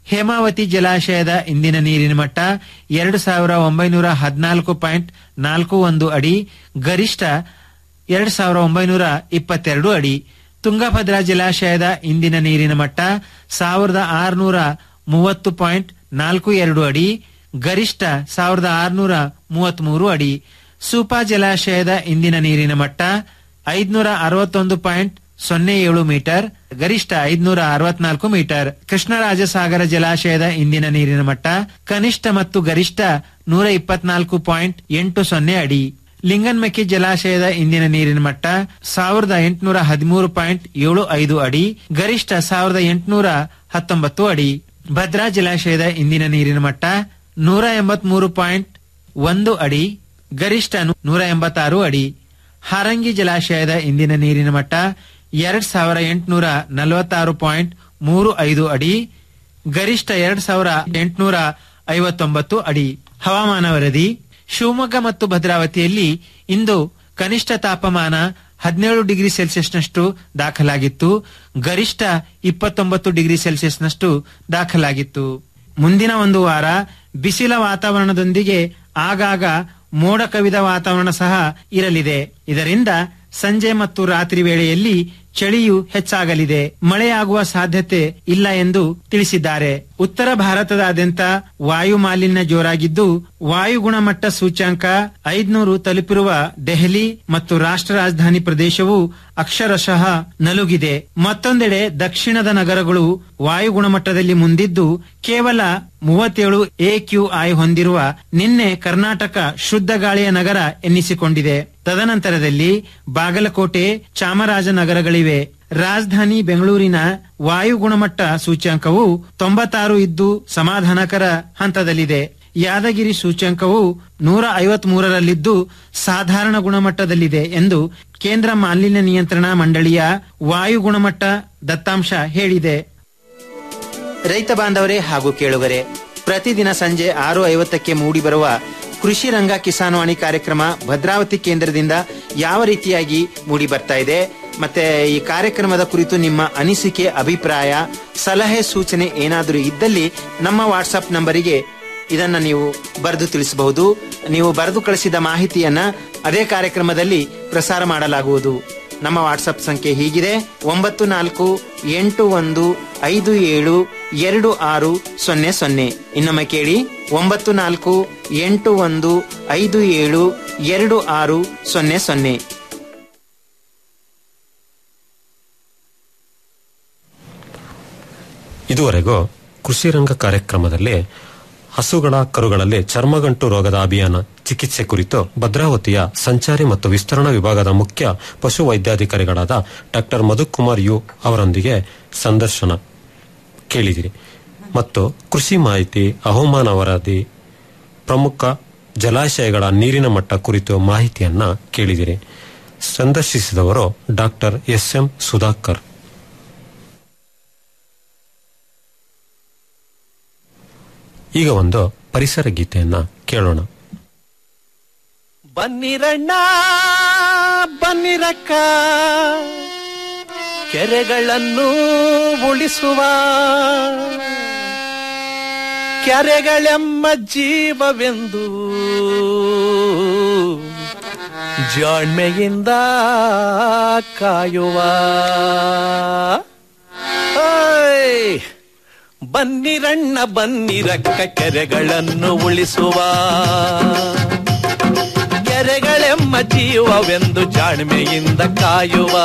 ಹೇಮಾವತಿ ಜಲಾಶಯದ ಇಂದಿನ ನೀರಿನ ಮಟ್ಟ ಎರಡು ಸಾವಿರ ಒಂಬೈನೂರ ಹದಿನಾಲ್ಕು ಪಾಯಿಂಟ್ ನಾಲ್ಕು ಒಂದು ಅಡಿ ಗರಿಷ್ಠ ಎರಡು ಸಾವಿರ ಒಂಬೈನೂರ ಇಪ್ಪತ್ತೆರಡು ಅಡಿ ತುಂಗಭದ್ರಾ ಜಲಾಶಯದ ಇಂದಿನ ನೀರಿನ ಮಟ್ಟ ಸಾವಿರದ ಆರುನೂರ ಮೂವತ್ತು ಪಾಯಿಂಟ್ ನಾಲ್ಕು ಎರಡು ಅಡಿ ಗರಿಷ್ಠ ಸಾವಿರದ ಆರುನೂರ ಮೂವತ್ಮೂರು ಅಡಿ ಸೂಪಾ ಜಲಾಶಯದ ಇಂದಿನ ನೀರಿನ ಮಟ್ಟ ಐದ್ನೂರ ಅರವತ್ತೊಂದು ಪಾಯಿಂಟ್ ಸೊನ್ನೆ ಏಳು ಮೀಟರ್ ಗರಿಷ್ಠ ಐದ್ನೂರ ಅರವತ್ನಾಲ್ಕು ಮೀಟರ್ ಕೃಷ್ಣರಾಜಸಾಗರ ಜಲಾಶಯದ ಇಂದಿನ ನೀರಿನ ಮಟ್ಟ ಕನಿಷ್ಠ ಮತ್ತು ಗರಿಷ್ಠ ನೂರ ಇಪ್ಪತ್ನಾಲ್ಕು ಪಾಯಿಂಟ್ ಎಂಟು ಸೊನ್ನೆ ಅಡಿ ಲಿಂಗನ್ಮಕ್ಕಿ ಜಲಾಶಯದ ಇಂದಿನ ನೀರಿನ ಮಟ್ಟ ಸಾವಿರದ ಎಂಟುನೂರ ಹದಿಮೂರು ಪಾಯಿಂಟ್ ಏಳು ಐದು ಅಡಿ ಗರಿಷ್ಠ ಸಾವಿರದ ಎಂಟುನೂರ ಹತ್ತೊಂಬತ್ತು ಅಡಿ ಭದ್ರಾ ಜಲಾಶಯದ ಇಂದಿನ ನೀರಿನ ಮಟ್ಟ ನೂರ ಎಂಬತ್ಮೂರು ಪಾಯಿಂಟ್ ಒಂದು ಅಡಿ ಗರಿಷ್ಠ ನೂರ ಎಂಬತ್ತಾರು ಅಡಿ ಹಾರಂಗಿ ಜಲಾಶಯದ ಇಂದಿನ ನೀರಿನ ಮಟ್ಟ ಎರಡ್ ಸಾವಿರ ಎಂಟುನೂರ ನಲವತ್ತಾರು ಪಾಯಿಂಟ್ ಮೂರು ಐದು ಅಡಿ ಗರಿಷ್ಠ ಎರಡ್ ಸಾವಿರ ಎಂಟುನೂರ ಐವತ್ತೊಂಬತ್ತು ಅಡಿ ಹವಾಮಾನ ವರದಿ ಶಿವಮೊಗ್ಗ ಮತ್ತು ಭದ್ರಾವತಿಯಲ್ಲಿ ಇಂದು ಕನಿಷ್ಠ ತಾಪಮಾನ ಹದಿನೇಳು ಡಿಗ್ರಿ ಸೆಲ್ಸಿಯಸ್ನಷ್ಟು ದಾಖಲಾಗಿತ್ತು ಗರಿಷ್ಠ ಇಪ್ಪತ್ತೊಂಬತ್ತು ಡಿಗ್ರಿ ಸೆಲ್ಸಿಯಸ್ನಷ್ಟು ದಾಖಲಾಗಿತ್ತು ಮುಂದಿನ ಒಂದು ವಾರ ಬಿಸಿಲ ವಾತಾವರಣದೊಂದಿಗೆ ಆಗಾಗ ಮೋಡ ಕವಿದ ವಾತಾವರಣ ಸಹ ಇರಲಿದೆ ಇದರಿಂದ ಸಂಜೆ ಮತ್ತು ರಾತ್ರಿ ವೇಳೆಯಲ್ಲಿ ಚಳಿಯು ಹೆಚ್ಚಾಗಲಿದೆ ಮಳೆಯಾಗುವ ಸಾಧ್ಯತೆ ಇಲ್ಲ ಎಂದು ತಿಳಿಸಿದ್ದಾರೆ ಉತ್ತರ ಭಾರತದಾದ್ಯಂತ ವಾಯು ಮಾಲಿನ್ಯ ಜೋರಾಗಿದ್ದು ವಾಯು ಗುಣಮಟ್ಟ ಸೂಚ್ಯಂಕ ಐದ್ನೂರು ತಲುಪಿರುವ ದೆಹಲಿ ಮತ್ತು ರಾಷ್ಟ್ರ ರಾಜಧಾನಿ ಪ್ರದೇಶವು ಅಕ್ಷರಶಃ ನಲುಗಿದೆ ಮತ್ತೊಂದೆಡೆ ದಕ್ಷಿಣದ ನಗರಗಳು ವಾಯು ಗುಣಮಟ್ಟದಲ್ಲಿ ಮುಂದಿದ್ದು ಕೇವಲ ಮೂವತ್ತೇಳು ಎಕ್ಯೂಐ ಹೊಂದಿರುವ ನಿನ್ನೆ ಕರ್ನಾಟಕ ಶುದ್ಧ ಗಾಳಿಯ ನಗರ ಎನ್ನಿಸಿಕೊಂಡಿದೆ ತದನಂತರದಲ್ಲಿ ಬಾಗಲಕೋಟೆ ಚಾಮರಾಜನಗರಗಳಿವೆ ರಾಜಧಾನಿ ಬೆಂಗಳೂರಿನ ವಾಯು ಗುಣಮಟ್ಟ ಸೂಚ್ಯಂಕವು ತೊಂಬತ್ತಾರು ಇದ್ದು ಸಮಾಧಾನಕರ ಹಂತದಲ್ಲಿದೆ ಯಾದಗಿರಿ ಸೂಚ್ಯಂಕವು ನೂರ ಐವತ್ ಮೂರರಲ್ಲಿದ್ದು ಸಾಧಾರಣ ಗುಣಮಟ್ಟದಲ್ಲಿದೆ ಎಂದು ಕೇಂದ್ರ ಮಾಲಿನ್ಯ ನಿಯಂತ್ರಣ ಮಂಡಳಿಯ ವಾಯು ಗುಣಮಟ್ಟ ದತ್ತಾಂಶ ಹೇಳಿದೆ ರೈತ ಬಾಂಧವರೇ ಹಾಗೂ ಕೇಳುಗರೆ ಪ್ರತಿದಿನ ಸಂಜೆ ಆರು ಐವತ್ತಕ್ಕೆ ಮೂಡಿಬರುವ ಕೃಷಿ ರಂಗ ಕಿಸಾನ್ವಾಣಿ ಕಾರ್ಯಕ್ರಮ ಭದ್ರಾವತಿ ಕೇಂದ್ರದಿಂದ ಯಾವ ರೀತಿಯಾಗಿ ಮೂಡಿ ಬರ್ತಾ ಇದೆ ಮತ್ತೆ ಈ ಕಾರ್ಯಕ್ರಮದ ಕುರಿತು ನಿಮ್ಮ ಅನಿಸಿಕೆ ಅಭಿಪ್ರಾಯ ಸಲಹೆ ಸೂಚನೆ ಏನಾದರೂ ಇದ್ದಲ್ಲಿ ನಮ್ಮ ವಾಟ್ಸಪ್ ನಂಬರಿಗೆ ಇದನ್ನ ನೀವು ಬರೆದು ತಿಳಿಸಬಹುದು ನೀವು ಬರೆದು ಕಳಿಸಿದ ಮಾಹಿತಿಯನ್ನ ಅದೇ ಕಾರ್ಯಕ್ರಮದಲ್ಲಿ ಪ್ರಸಾರ ಮಾಡಲಾಗುವುದು ನಮ್ಮ ವಾಟ್ಸಪ್ ಸಂಖ್ಯೆ ಹೀಗಿದೆ ಒಂಬತ್ತು ನಾಲ್ಕು ಎಂಟು ಒಂದು ಐದು ಏಳು ಎರಡು ಆರು ಸೊನ್ನೆ ಸೊನ್ನೆ ಇನ್ನೊಮ್ಮೆ ಕೇಳಿ ಒಂಬತ್ತು ನಾಲ್ಕು ಎಂಟು ಒಂದು ಐದು ಏಳು ಎರಡು ಆರು ಸೊನ್ನೆ ಸೊನ್ನೆ ಇದುವರೆಗೂ ಕೃಷಿ ರಂಗ ಕಾರ್ಯಕ್ರಮದಲ್ಲಿ ಹಸುಗಳ ಕರುಗಳಲ್ಲಿ ಚರ್ಮಗಂಟು ರೋಗದ ಅಭಿಯಾನ ಚಿಕಿತ್ಸೆ ಕುರಿತು ಭದ್ರಾವತಿಯ ಸಂಚಾರಿ ಮತ್ತು ವಿಸ್ತರಣಾ ವಿಭಾಗದ ಮುಖ್ಯ ಪಶು ವೈದ್ಯಾಧಿಕಾರಿಗಳಾದ ಡಾಕ್ಟರ್ ಮಧುಕುಮಾರ್ ಯು ಅವರೊಂದಿಗೆ ಸಂದರ್ಶನ ಕೇಳಿದಿರಿ ಮತ್ತು ಕೃಷಿ ಮಾಹಿತಿ ಹವಾಮಾನ ವರದಿ ಪ್ರಮುಖ ಜಲಾಶಯಗಳ ನೀರಿನ ಮಟ್ಟ ಕುರಿತು ಮಾಹಿತಿಯನ್ನ ಕೇಳಿದಿರಿ ಸಂದರ್ಶಿಸಿದವರು ಡಾಕ್ಟರ್ ಎಸ್ ಎಂ ಸುಧಾಕರ್ ಈಗ ಒಂದು ಪರಿಸರ ಗೀತೆಯನ್ನ ಕೇಳೋಣ ಬನ್ನಿರಣ್ಣ ಬನ್ನಿರಕ್ಕ ಕೆರೆಗಳನ್ನು ಉಳಿಸುವ ಕೆರೆಗಳೆಮ್ಮ ಜೀವವೆಂದು ಜಾಣ್ಮೆಯಿಂದ ಕಾಯುವ ಓಯ್! ಬನ್ನಿರಣ್ಣ ಬನ್ನಿರಕ್ಕ ಕೆರೆಗಳನ್ನು ಉಳಿಸುವ ಕೆರೆಗಳೆಮ್ಮ ಜೀವವೆಂದು ಜಾಣ್ಮೆಯಿಂದ ಕಾಯುವ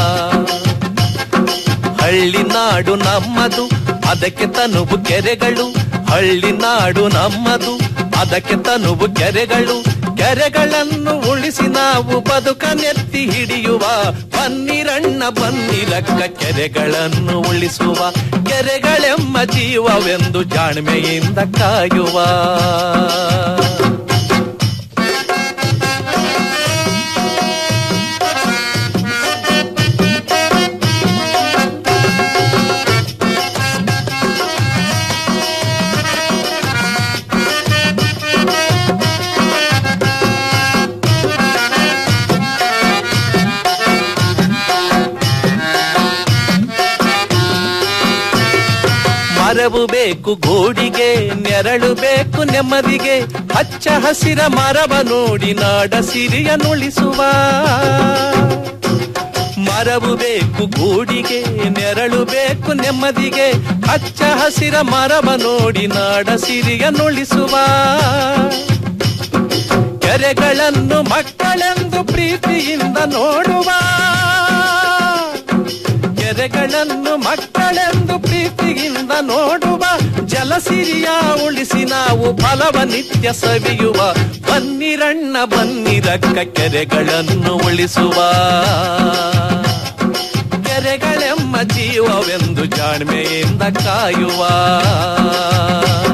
ಹಳ್ಳಿ ನಾಡು ನಮ್ಮದು ಅದಕ್ಕೆ ತನುವು ಕೆರೆಗಳು ಹಳ್ಳಿ ನಾಡು ನಮ್ಮದು ಅದಕ್ಕೆ ತನುವು ಕೆರೆಗಳು ಕೆರೆಗಳನ್ನು ಉಳಿಸಿ ನಾವು ಬದುಕನೆತ್ತಿ ಹಿಡಿಯುವ ಬನ್ನಿರಣ್ಣ ಬನ್ನಿರಕ್ಕ ಕೆರೆಗಳನ್ನು ಉಳಿಸುವ ಕೆರೆಗಳೆಮ್ಮ ಜೀವವೆಂದು ಜಾಣ್ಮೆಯಿಂದ ಕಾಯುವ ಮರವು ಬೇಕು ಗೂಡಿಗೆ ನೆರಳು ಬೇಕು ನೆಮ್ಮದಿಗೆ ಹಚ್ಚ ಹಸಿರ ಮರವ ನೋಡಿ ನಾಡ ಸಿರಿಯ ನುಳಿಸುವ ಮರವು ಬೇಕು ಗೂಡಿಗೆ ನೆರಳು ಬೇಕು ನೆಮ್ಮದಿಗೆ ಹಚ್ಚ ಹಸಿರ ಮರವ ನೋಡಿ ನಾಡ ಸಿರಿಯ ನುಳಿಸುವ ಕೆರೆಗಳನ್ನು ಮಕ್ಕಳೆಂದು ಪ್ರೀತಿಯಿಂದ ನೋಡುವ ಕೆರೆಗಳನ್ನು ಮಕ್ಕಳೆಂದು ಪ್ರೀತಿಯಿಂದ ನೋಡುವ ಜಲಸಿರಿಯ ಉಳಿಸಿ ನಾವು ಫಲವ ನಿತ್ಯ ಸವಿಯುವ ಬನ್ನಿರಣ್ಣ ಬನ್ನಿರಕ್ಕ ಕೆರೆಗಳನ್ನು ಉಳಿಸುವ ಕೆರೆಗಳೆಮ್ಮ ಜೀವವೆಂದು ಜಾಣ್ಮೆಯಿಂದ ಕಾಯುವ